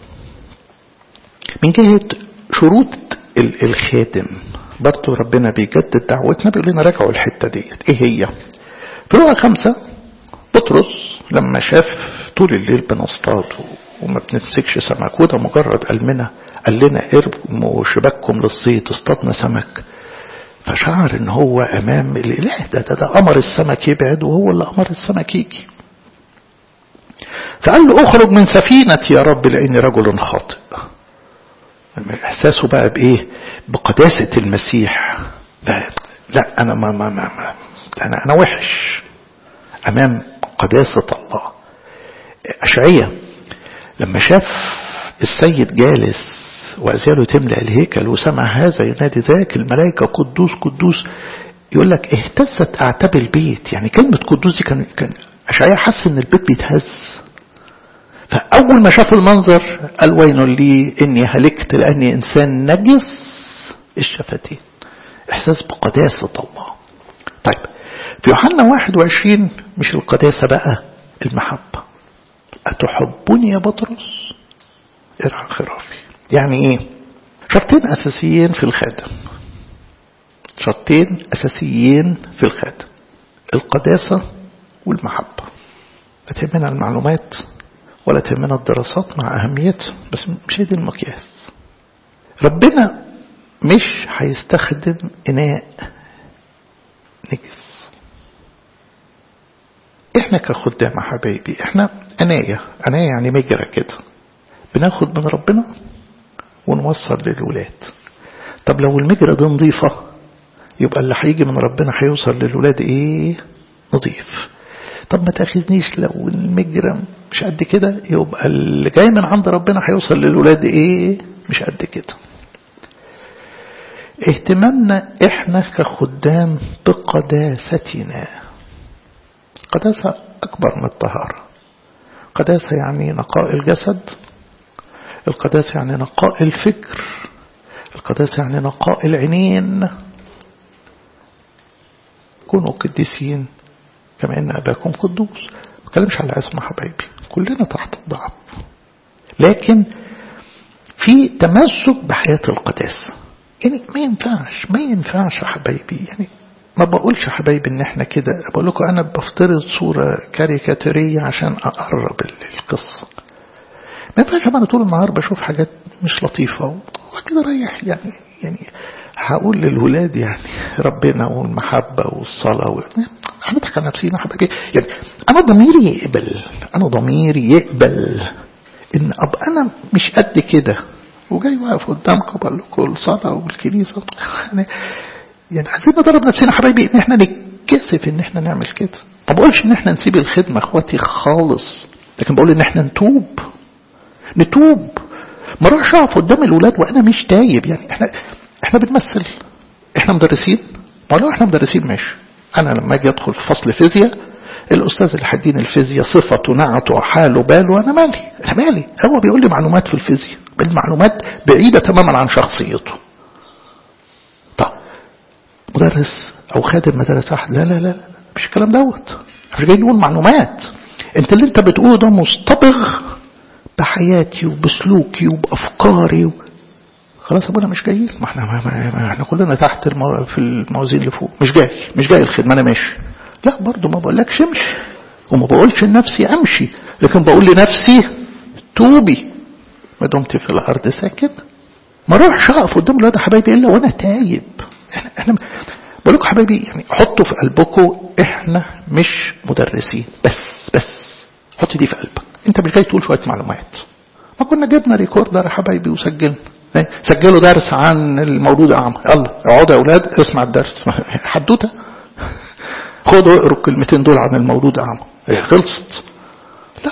من جهة شروط الخادم برضه ربنا بيجدد دعوتنا بيقول لنا راجعوا الحتة ديت ايه هي في رؤى خمسة بطرس لما شاف طول الليل بنصطاد وما بنمسكش سمك وده مجرد ألمنة قال لنا ارموا شباككم للصيد اصطادنا سمك فشعر ان هو امام الاله ده, ده, ده امر السمك يبعد وهو اللي امر السمك يجي فقال له اخرج من سفينتي يا رب لاني رجل خاطئ احساسه بقى بايه بقداسه المسيح لا, لا انا ما ما ما, ما انا انا وحش امام قداسه الله اشعياء لما شاف السيد جالس وأزياله تملأ الهيكل وسمع هذا ينادي ذاك الملائكة قدوس قدوس يقول لك اهتزت أعتاب البيت يعني كلمة قدوس دي كان, كان أشعياء حس إن البيت بيتهز فأول ما شاف المنظر قال ويل لي إني هلكت لأني إنسان نجس الشفتين إحساس بقداسة الله طيب في يوحنا 21 مش القداسة بقى المحبة أتحبني يا بطرس ارعى خرافي يعني ايه شرطين اساسيين في الخادم شرطين اساسيين في الخادم القداسة والمحبة لا تهمنا المعلومات ولا تهمنا الدراسات مع أهميتها بس مش هي دي المقياس ربنا مش هيستخدم إناء نجس احنا كخدام يا حبايبي احنا عناية عناية يعني مجرى كده بناخد من ربنا ونوصل للولاد طب لو المجرى دي نظيفة يبقى اللي هيجي من ربنا هيوصل للولاد ايه نظيف طب ما تاخذنيش لو المجرى مش قد كده يبقى اللي جاي من عند ربنا هيوصل للولاد ايه مش قد كده اهتمامنا احنا كخدام بقداستنا قداسة أكبر من الطهارة قداسة يعني نقاء الجسد القداسة يعني نقاء الفكر القداسة يعني نقاء العينين كونوا قديسين كما إن أباكم قدوس ما بتكلمش على اسم حبايبي كلنا تحت الضعف لكن في تمسك بحياة القداسة يعني ما ينفعش ما ينفعش يا حبايبي يعني ما بقولش يا حبايبي ان احنا كده بقول لكم انا بفترض صورة كاريكاتيرية عشان اقرب القصة ما ينفعش انا طول النهار بشوف حاجات مش لطيفة وكده رايح يعني يعني هقول للولاد يعني ربنا والمحبة والصلاة و... هندخل نفسينا حبايبي يعني انا ضميري يقبل انا ضميري يقبل ان ابقى انا مش قد كده وجاي واقف قدامكم بقول لكم الصلاة والكنيسة يعني يعني عايزين نضرب نفسنا حبايبي ان احنا نتكسف ان احنا نعمل كده ما بقولش ان احنا نسيب الخدمة اخواتي خالص لكن بقول ان احنا نتوب نتوب ما اروحش اقف قدام الولاد وانا مش تايب يعني احنا احنا بنمثل احنا مدرسين ما لو احنا مدرسين ماشي انا لما اجي ادخل في فصل فيزياء الاستاذ اللي هيديني الفيزياء صفته نعته حاله باله انا مالي انا مالي هو بيقول لي معلومات في الفيزياء بالمعلومات بعيدة تماما عن شخصيته طب مدرس او خادم مدرسة واحد لا لا لا, لا. مش الكلام دوت مش جاي نقول معلومات انت اللي انت بتقوله ده مصطبغ بحياتي وبسلوكي وبافكاري و... خلاص ابونا مش جاي ما احنا ما ما ما احنا كلنا تحت المو... في الموازين اللي فوق مش جاي مش جاي الخدمه انا ماشي لا برضه ما بقولكش امشي وما بقولش لنفسي امشي لكن بقول لنفسي توبي ما دمت في الارض ساكن ما اروحش اقف قدام الولاد يا حبايبي الا وانا تايب احنا احنا بقول لكم حبايبي يعني حطوا في قلبكم احنا مش مدرسين بس بس حط دي في قلبك انت مش جاي تقول شويه معلومات ما كنا جبنا ريكوردر يا حبايبي وسجلنا سجلوا درس عن المولود اعمى يلا اقعدوا يا اولاد اسمع الدرس حدوته خدوا اقروا الكلمتين دول عن المولود اعمى خلصت لا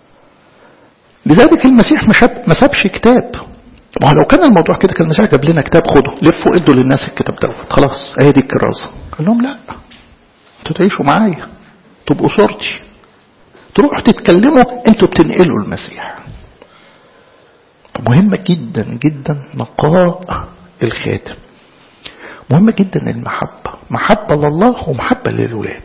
لذلك المسيح ما سابش كتاب ما هو لو كان الموضوع كده كان المسيح جاب لنا كتاب خده لفوا ادوا للناس الكتاب دوت خلاص اهي دي الكرازه قال لهم لا انتوا تعيشوا معايا تبقوا صورتي تروحوا تتكلموا انتوا بتنقلوا المسيح مهمة جدا جدا نقاء الخاتم مهمة جدا المحبة محبة لله ومحبة للولاد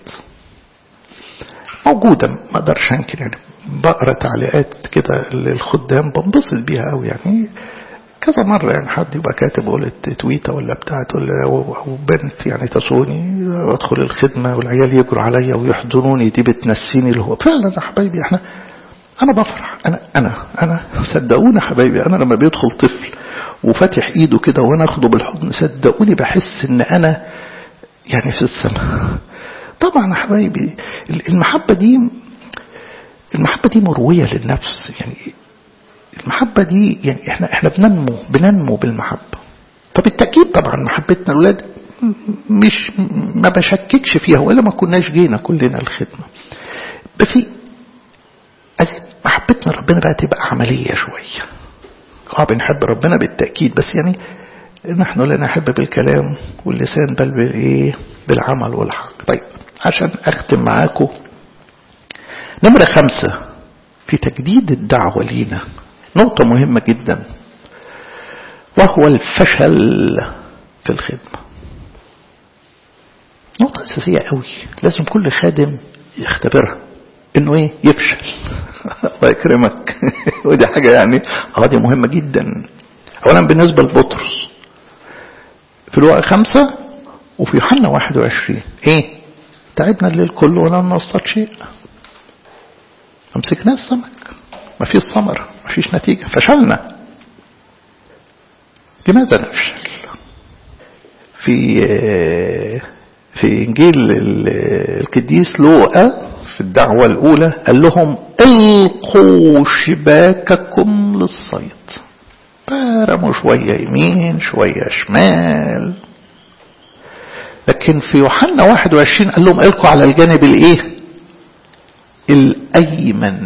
موجودة ما اقدرش انكر يعني بقرا تعليقات كده للخدام بنبسط بيها قوي يعني كذا مرة يعني حد يبقى كاتب قلت تويتة ولا بتاع ولا أو بنت يعني تسوني وأدخل الخدمة والعيال يجروا عليا ويحضنوني دي بتنسيني اللي هو فعلا يا حبايبي احنا أنا بفرح أنا أنا أنا صدقوني حبايبي أنا لما بيدخل طفل وفاتح إيده كده وأنا أخده بالحضن صدقوني بحس إن أنا يعني في السماء طبعا يا حبايبي المحبة دي المحبة دي مروية للنفس يعني المحبة دي يعني احنا احنا بننمو بننمو بالمحبة فبالتأكيد طبعا محبتنا الأولاد مش ما بشككش فيها ولا ما كناش جينا كلنا الخدمة بس محبتنا ربنا بقى تبقى عملية شوية اه بنحب ربنا بالتأكيد بس يعني نحن لا نحب بالكلام واللسان بل بالايه بالعمل والحق طيب عشان اختم معاكم نمرة خمسة في تجديد الدعوة لينا نقطة مهمة جدا وهو الفشل في الخدمة نقطة أساسية قوي لازم كل خادم يختبرها انه ايه يفشل الله يكرمك ودي حاجة يعني اه دي مهمة جدا اولا بالنسبة لبطرس في الوقت خمسة وفي يوحنا 21 ايه تعبنا الليل كله ولم نصطاد شيء مسكنا السمك ما فيش ثمرة ما فيش نتيجة فشلنا لماذا نفشل في في انجيل القديس لوقا في الدعوة الأولى قال لهم القوا شباككم للصيد بارموا شوية يمين شوية شمال لكن في يوحنا 21 قال لهم القوا على الجانب الايه الايمن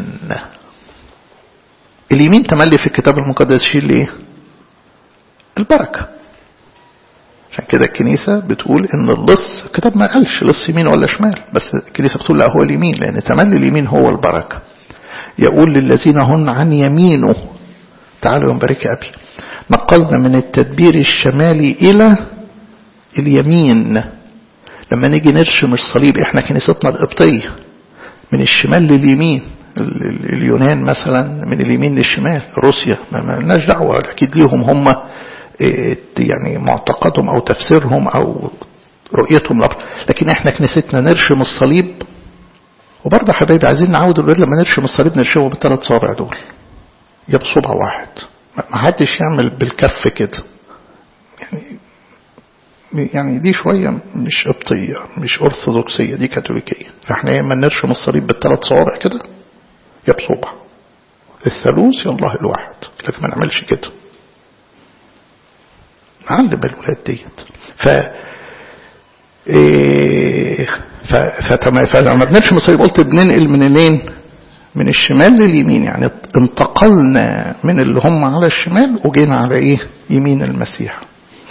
اليمين تملي في الكتاب المقدس شيل ايه البركه عشان كده الكنيسة بتقول ان اللص الكتاب ما قالش لص يمين ولا شمال بس الكنيسة بتقول لا هو اليمين لان تملي اليمين هو البركة يقول للذين هن عن يمينه تعالوا ينبرك أبي نقلنا من التدبير الشمالي إلى اليمين لما نيجي نرشم الصليب احنا كنيستنا القبطية من الشمال لليمين اليونان مثلا من اليمين للشمال روسيا ما لناش دعوة أكيد ليهم هم يعني معتقدهم أو تفسيرهم أو رؤيتهم لبر. لكن احنا كنيستنا نرشم الصليب وبرضه حبايبي عايزين نعود الولاد لما نرشم الصليب نرشمه بالثلاث صوابع دول يا بصبع واحد ما حدش يعمل بالكف كده يعني يعني دي شوية مش قبطية مش أرثوذكسية دي كاثوليكية فاحنا يا اما نرشم الصليب بالثلاث صوابع كده يا بصبع الثالوث يا الله الواحد لكن ما نعملش كده نعلم الولاد ديت ف إيه ف فلما بنرشم الصليب قلت بننقل من منين من الشمال لليمين يعني انتقلنا من اللي هم على الشمال وجينا على ايه يمين المسيح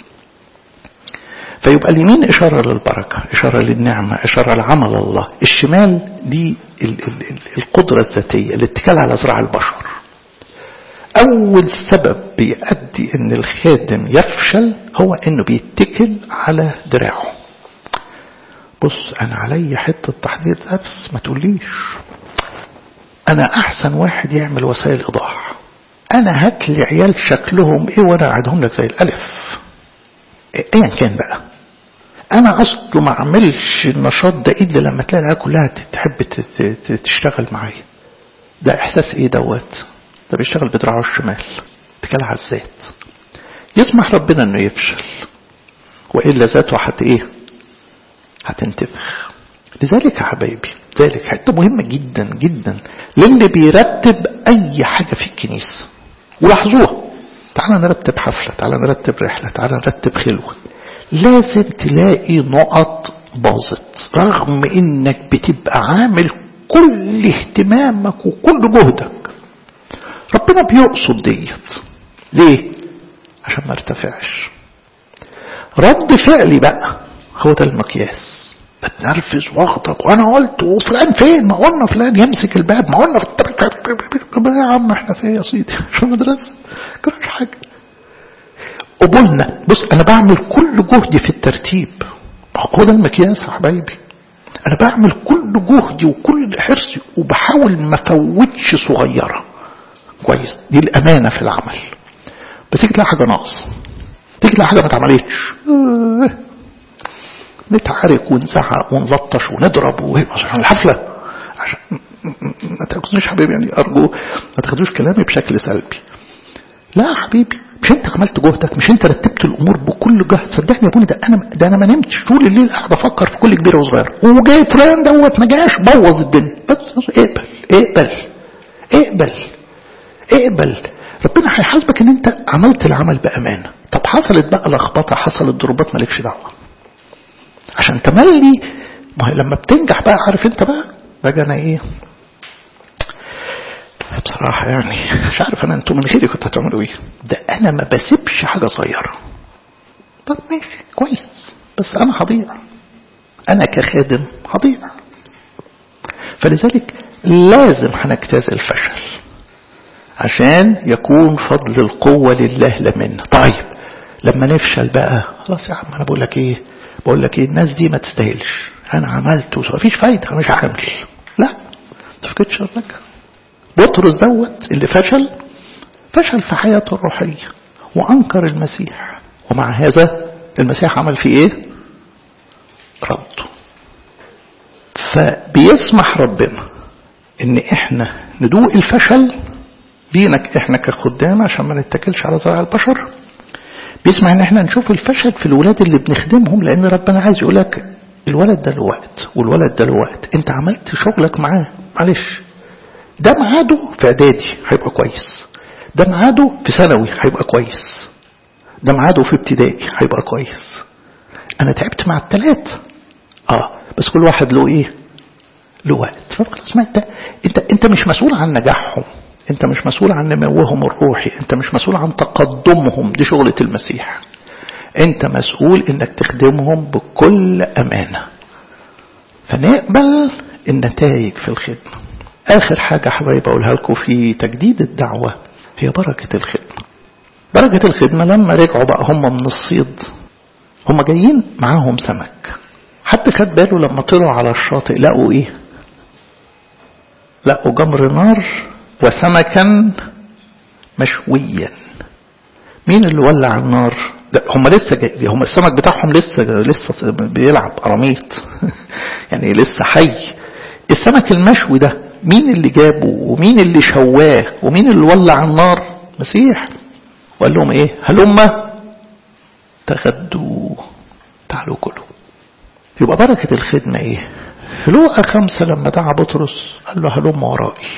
فيبقى اليمين إشارة للبركة إشارة للنعمة إشارة لعمل الله الشمال دي ال ال ال القدرة الذاتية الاتكال على زراع البشر أول سبب بيؤدي أن الخادم يفشل هو أنه بيتكل على دراعه بص أنا علي حتة تحضير نفس ما تقوليش أنا أحسن واحد يعمل وسائل إيضاح أنا هات لي عيال شكلهم إيه وأنا أقعدهم لك زي الألف ايا كان بقى انا اصله ما اعملش النشاط ده الا لما تلاقي العيال كلها تحب تشتغل معايا ده احساس ايه دوت ده بيشتغل بدراعه الشمال اتكال على الذات يسمح ربنا انه يفشل والا ذاته هت ايه هتنتفخ لذلك يا حبايبي ذلك حته مهمه جدا جدا للي بيرتب اي حاجه في الكنيسه ولاحظوها تعالى نرتب حفلة تعالى نرتب رحلة تعالى نرتب خلوة لازم تلاقي نقط باظت رغم انك بتبقى عامل كل اهتمامك وكل جهدك ربنا بيقصد ديت ليه عشان ما ارتفعش رد فعلي بقى هو ده المقياس بتنرفز واغضب وانا قلت وفلان فين ما قلنا فلان يمسك الباب ما قلنا يا عم احنا فين يا سيدي شو مدرسه كرهش حاجه قبولنا بص انا بعمل كل جهدي في الترتيب هو ده المقياس يا حبايبي انا بعمل كل جهدي وكل حرصي وبحاول ما افوتش صغيره كويس دي الامانه في العمل بس تيجي تلاقي حاجه ناقصه تيجي تلاقي حاجه ما اتعملتش نتعارك ونزعق ونلطش ونضرب عشان الحفلة عشان ما تاخدوش حبيبي يعني أرجو ما تاخدوش كلامي بشكل سلبي لا يا حبيبي مش انت عملت جهدك مش انت رتبت الامور بكل جهد صدقني يا ابني ده انا ده انا ما نمتش طول الليل قاعد افكر في كل كبيره وصغيره وجاي فلان دوت ما جاش بوظ الدنيا بس اقبل اقبل اقبل اقبل ربنا هيحاسبك ان انت عملت العمل بامانه طب حصلت بقى لخبطه حصلت ضربات مالكش دعوه عشان تملي ما لما بتنجح بقى عارف انت بقى باجي انا ايه بصراحة يعني مش عارف انا انتوا من غيري كنتوا هتعملوا ايه ده انا ما بسيبش حاجة صغيرة طب ماشي كويس بس انا هضيع انا كخادم هضيع فلذلك لازم هنجتاز الفشل عشان يكون فضل القوة لله لا منا طيب لما نفشل بقى خلاص يا عم انا بقول لك ايه بقول لك ايه الناس دي ما تستاهلش انا عملت مفيش فايده مش هعمل لا ما تفقدش الرجع بطرس دوت اللي فشل فشل في حياته الروحيه وانكر المسيح ومع هذا المسيح عمل فيه ايه رده فبيسمح ربنا ان احنا ندوق الفشل بينك احنا كخدام عشان ما نتكلش على زرع البشر بيسمح ان احنا نشوف الفشل في الولاد اللي بنخدمهم لان ربنا عايز يقول لك الولد ده له وقت والولد ده له وقت انت عملت شغلك معاه معلش ده ميعاده في اعدادي هيبقى كويس ده ميعاده في ثانوي هيبقى كويس ده ميعاده في ابتدائي هيبقى كويس انا تعبت مع الثلاث اه بس كل واحد له ايه له وقت فخلاص ما انت انت انت مش مسؤول عن نجاحهم انت مش مسؤول عن نموهم الروحي انت مش مسؤول عن تقدمهم دي شغلة المسيح انت مسؤول انك تخدمهم بكل امانة فنقبل النتائج في الخدمة اخر حاجة حبايب اقولها لكم في تجديد الدعوة هي بركة الخدمة بركة الخدمة لما رجعوا بقى هم من الصيد هم جايين معاهم سمك حد خد باله لما طلعوا على الشاطئ لقوا ايه لقوا جمر نار وسمكا مشويا مين اللي ولع النار ده هم لسه جاي هم السمك بتاعهم لسه لسه بيلعب قراميط يعني لسه حي السمك المشوي ده مين اللي جابه ومين اللي شواه ومين اللي ولع النار مسيح وقال لهم ايه هلما تغدوا تعالوا كلوا يبقى بركة الخدمة ايه في لوقا خمسة لما دعا بطرس قال له هلم ورائي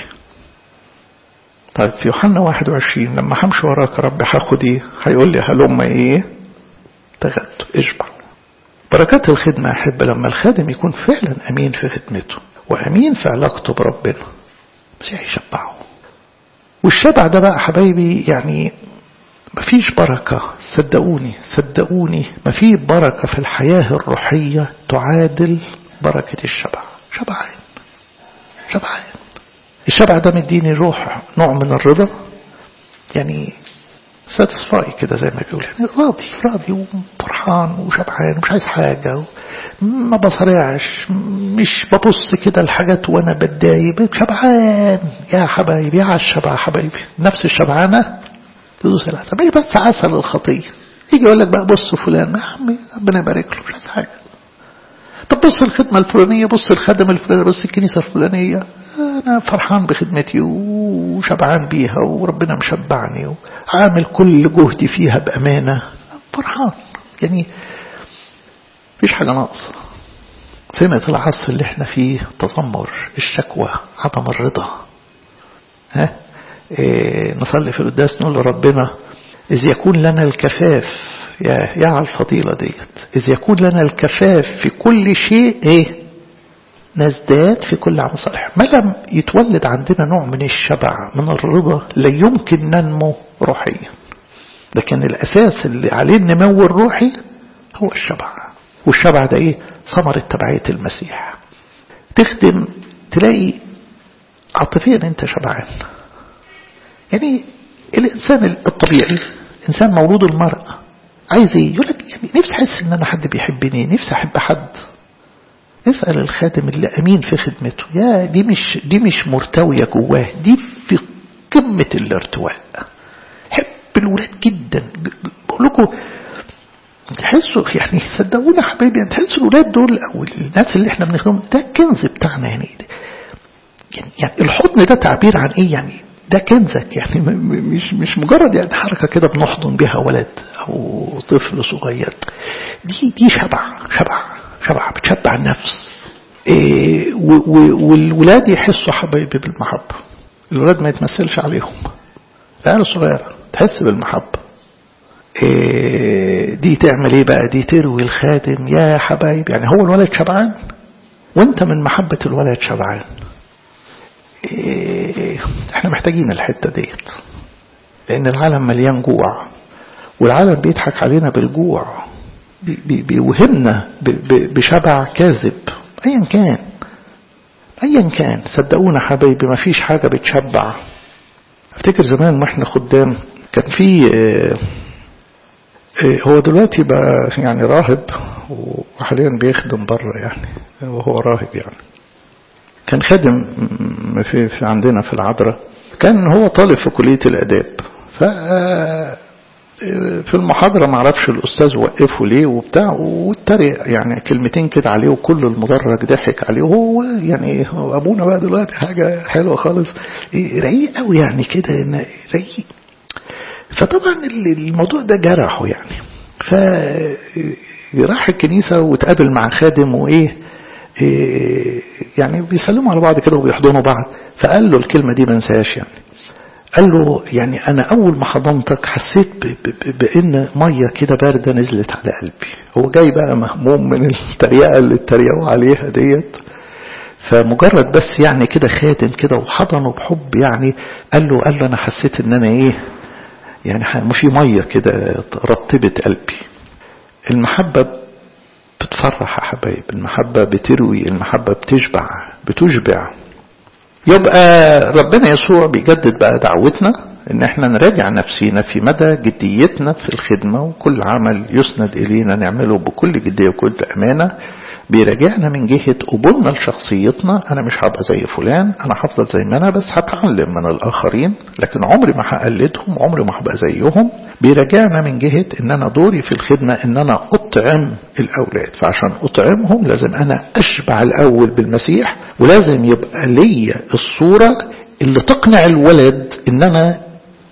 طيب في يوحنا 21 لما همشي وراك يا رب هاخد ايه هيقول لي هلم ايه تغدوا اشبع بركات الخدمة أحب لما الخادم يكون فعلا أمين في خدمته وأمين في علاقته بربنا بس يشبعه والشبع ده بقى حبايبي يعني مفيش بركة صدقوني صدقوني مفيش بركة في الحياة الروحية تعادل بركة الشبع شبعان شبعان الشبع ده مديني روح نوع من الرضا يعني ساتسفاي كده زي ما بيقول يعني راضي راضي وفرحان وشبعان ومش عايز حاجة ما بصرعش مش ببص كده الحاجات وانا بتضايق شبعان يا حبايبي يا الشبع حبايبي نفس الشبعانة تدوس العسل مش بس عسل الخطية يجي يقول لك بقى بص فلان يا عمي ربنا يبارك له مش عايز حاجة طب بص الخدمة الفلانية بص الخدم الفلاني بص الكنيسة الفلانية أنا فرحان بخدمتي وشبعان بيها وربنا مشبعني وعامل كل جهدي فيها بأمانة فرحان يعني مفيش حاجة ناقصة سمة العصر اللي احنا فيه تذمر الشكوى عدم الرضا ها إيه نصلي في القداس نقول لربنا إذ يكون لنا الكفاف يا يا على الفضيلة ديت إذ يكون لنا الكفاف في كل شيء إيه نزداد في كل عمل صالح ما لم يتولد عندنا نوع من الشبع من الرضا لا يمكن ننمو روحيا لكن الأساس اللي عليه النمو الروحي هو الشبع والشبع ده إيه ثمرة تبعية المسيح تخدم تلاقي عاطفيا أنت شبعان يعني الإنسان الطبيعي إنسان مولود المرأة عايز ايه يقول لك يعني نفسي احس ان انا حد بيحبني نفسي احب حد اسال الخادم اللي امين في خدمته يا دي مش دي مش مرتويه جواه دي في قمه الارتواء حب الولاد جدا بقول لكم تحسوا يعني صدقونا حبايبي تحسوا الولاد دول او الناس اللي احنا بنخدمهم ده الكنز بتاعنا يعني يعني, يعني الحضن ده تعبير عن ايه يعني ده كنزك يعني مش مش مجرد يعني حركه كده بنحضن بها ولد او طفل صغير دي دي شبع شبع شبع بتشبع النفس إيه والولاد يحسوا حبايبي بالمحبه الولاد ما يتمثلش عليهم العيال الصغيره تحس بالمحبه إيه دي تعمل ايه بقى دي تروي الخادم يا حبايب يعني هو الولد شبعان وانت من محبه الولد شبعان إيه احنا محتاجين الحتة ديت لان العالم مليان جوع والعالم بيضحك علينا بالجوع بي بيوهمنا بشبع كاذب ايا كان ايا كان صدقونا حبايبي ما فيش حاجة بتشبع افتكر زمان ما احنا خدام كان في اه اه هو دلوقتي بقى يعني راهب وحاليا بيخدم بره يعني وهو راهب يعني كان خادم في, في عندنا في العذراء كان هو طالب في كلية الآداب ف في المحاضرة معرفش الأستاذ وقفه ليه وبتاع واتريق يعني كلمتين كده عليه وكل المدرج ضحك عليه وهو يعني أبونا بقى دلوقتي حاجة حلوة خالص رقيق قوي يعني كده رقيق فطبعا الموضوع ده جرحه يعني فراح الكنيسة وتقابل مع خادم وإيه إيه يعني بيسلموا على بعض كده وبيحضنوا بعض فقال له الكلمة دي ما انساهاش يعني قال له يعني أنا أول ما حضنتك حسيت بأن مية كده باردة نزلت على قلبي هو جاي بقى مهموم من التريقة اللي اتريقوا عليها ديت فمجرد بس يعني كده خاتم كده وحضنه بحب يعني قال له قال له أنا حسيت إن أنا إيه يعني في مية كده رطبت قلبي المحبة بتفرح يا حبايب المحبة بتروي المحبة بتشبع بتشبع يبقى ربنا يسوع بيجدد بقى دعوتنا ان احنا نراجع نفسينا في مدى جديتنا في الخدمة وكل عمل يسند الينا نعمله بكل جدية وكل امانة بيراجعنا من جهة قبولنا لشخصيتنا أنا مش هبقى زي فلان أنا هفضل زي ما أنا بس هتعلم من الآخرين لكن عمري ما هقلدهم عمري ما هبقى زيهم بيراجعنا من جهة إن أنا دوري في الخدمة إن أنا أطعم الأولاد فعشان أطعمهم لازم أنا أشبع الأول بالمسيح ولازم يبقى ليا الصورة اللي تقنع الولد إن أنا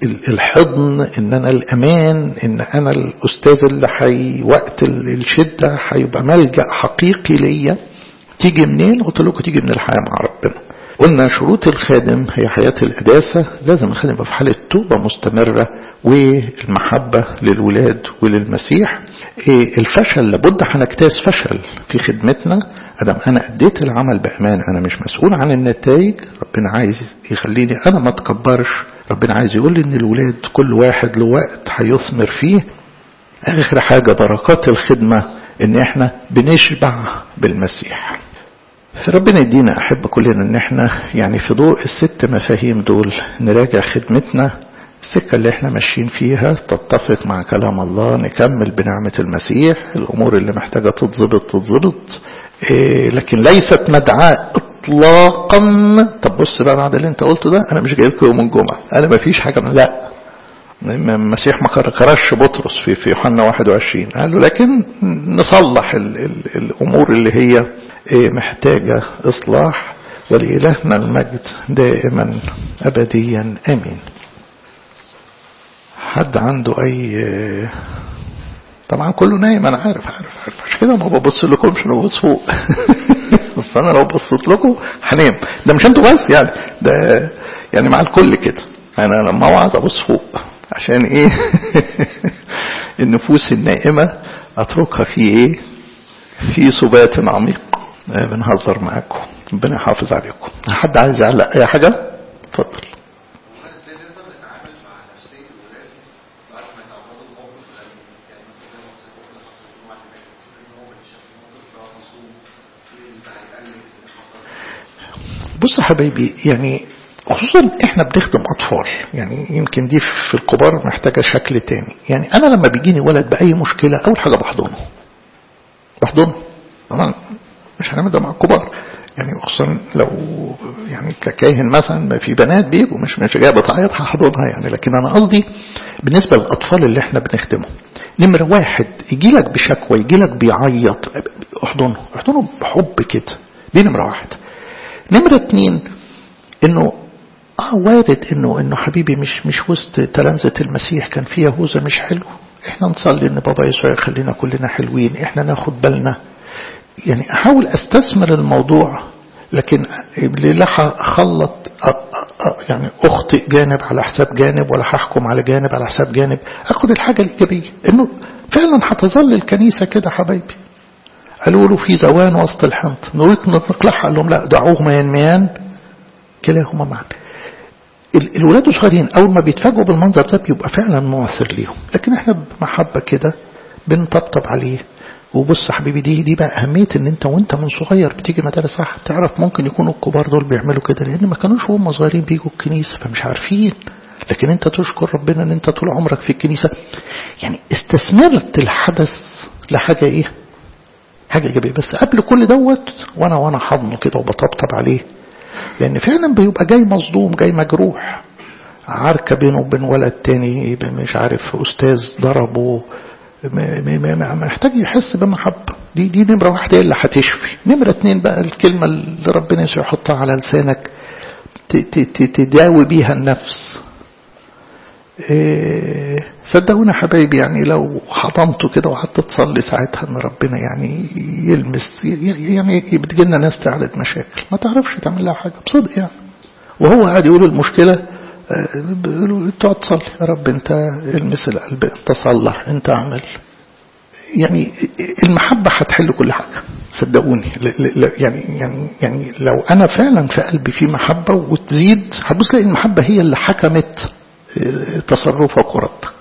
الحضن ان انا الامان ان انا الاستاذ اللي حي وقت الشده هيبقى ملجا حقيقي ليا تيجي منين قلت لكم تيجي من الحياه مع ربنا قلنا شروط الخادم هي حياه القداسه لازم الخادم يبقى في حاله توبه مستمره والمحبة للولاد وللمسيح الفشل لابد هنجتاز فشل في خدمتنا أدم أنا أديت العمل بأمان أنا مش مسؤول عن النتائج ربنا عايز يخليني أنا ما اتكبرش ربنا عايز يقول لي إن الولاد كل واحد له وقت هيثمر فيه آخر حاجة بركات الخدمة إن إحنا بنشبع بالمسيح ربنا يدينا أحب كلنا إن إحنا يعني في ضوء الست مفاهيم دول نراجع خدمتنا السكة اللي احنا ماشيين فيها تتفق مع كلام الله نكمل بنعمة المسيح الأمور اللي محتاجة تتظبط تتظبط إيه لكن ليست مدعاة اطلاقا طب بص بقى بعد اللي انت قلته ده انا مش جاي لكم يوم الجمعة انا ما فيش حاجة من لا المسيح ما كرش بطرس في في يوحنا 21 قال له لكن نصلح ال ال الامور اللي هي إيه محتاجة اصلاح ولإلهنا المجد دائما أبديا آمين حد عنده أي طبعا كله نايم أنا عارف عارف عارف عشان كده ما ببص لكمش أنا ببص فوق بس أنا لو بصيت لكم هنام ده مش أنتوا بس يعني ده يعني مع الكل كده أنا لما أوعظ أبص فوق عشان إيه النفوس النائمة أتركها في إيه في سبات عميق بنهزر معاكم ربنا يحافظ عليكم حد عايز يعلق أي حاجة اتفضل بص يا حبايبي يعني خصوصا احنا بنخدم اطفال يعني يمكن دي في الكبار محتاجه شكل تاني يعني انا لما بيجيني ولد باي مشكله اول حاجه بحضنه بحضنه طبعا مش هنعمل ده مع الكبار يعني خصوصا لو يعني ككاهن مثلا في بنات بيجوا مش مش جايه بتعيط هحضنها يعني لكن انا قصدي بالنسبه للاطفال اللي احنا بنخدمهم نمره واحد يجي لك بشكوى يجي لك بيعيط احضنه احضنه بحب كده دي نمره واحد نمرة اتنين انه اه وارد انه انه حبيبي مش مش وسط تلامذة المسيح كان في يهوذا مش حلو احنا نصلي ان بابا يسوع يخلينا كلنا حلوين احنا ناخد بالنا يعني احاول استثمر الموضوع لكن لا هخلط يعني اخطئ جانب على حساب جانب ولا هحكم على جانب على حساب جانب اخد الحاجه الايجابيه انه فعلا هتظل الكنيسه كده حبايبي قالوا له في زوان وسط الحنط نريد نقلعها قال لهم لا دعوهما ينميان كلاهما معا الولاد الصغيرين اول ما بيتفاجئوا بالمنظر ده بيبقى فعلا مؤثر ليهم لكن احنا بمحبه كده بنطبطب عليه وبص حبيبي دي دي بقى اهميه ان انت وانت من صغير بتيجي مدارس صح تعرف ممكن يكونوا الكبار دول بيعملوا كده لان ما كانوش وهم صغيرين بيجوا الكنيسه فمش عارفين لكن انت تشكر ربنا ان انت طول عمرك في الكنيسه يعني استثمرت الحدث لحاجه ايه حاجة إيجابية بس قبل كل دوت وأنا وأنا حضنه كده وبطبطب عليه لأن فعلا بيبقى جاي مصدوم جاي مجروح عركة بينه وبين ولد تاني مش عارف أستاذ ضربه محتاج يحس بمحبة دي دي نمرة واحدة اللي هتشفي نمرة اتنين بقى الكلمة اللي ربنا يسوع يحطها على لسانك تداوي بيها النفس إيه صدقونا حبايبي يعني لو حضنته كده وقعدت تصلي ساعتها ان ربنا يعني يلمس يعني بتجي لنا ناس تعرض مشاكل ما تعرفش تعمل لها حاجه بصدق يعني وهو قاعد يقول المشكله بيقولوا تقعد تصلي يا رب انت المس القلب انت صلح انت اعمل يعني المحبة هتحل كل حاجة صدقوني يعني يعني يعني لو أنا فعلا في قلبي في محبة وتزيد هتبص تلاقي المحبة هي اللي حكمت تصرفك وردك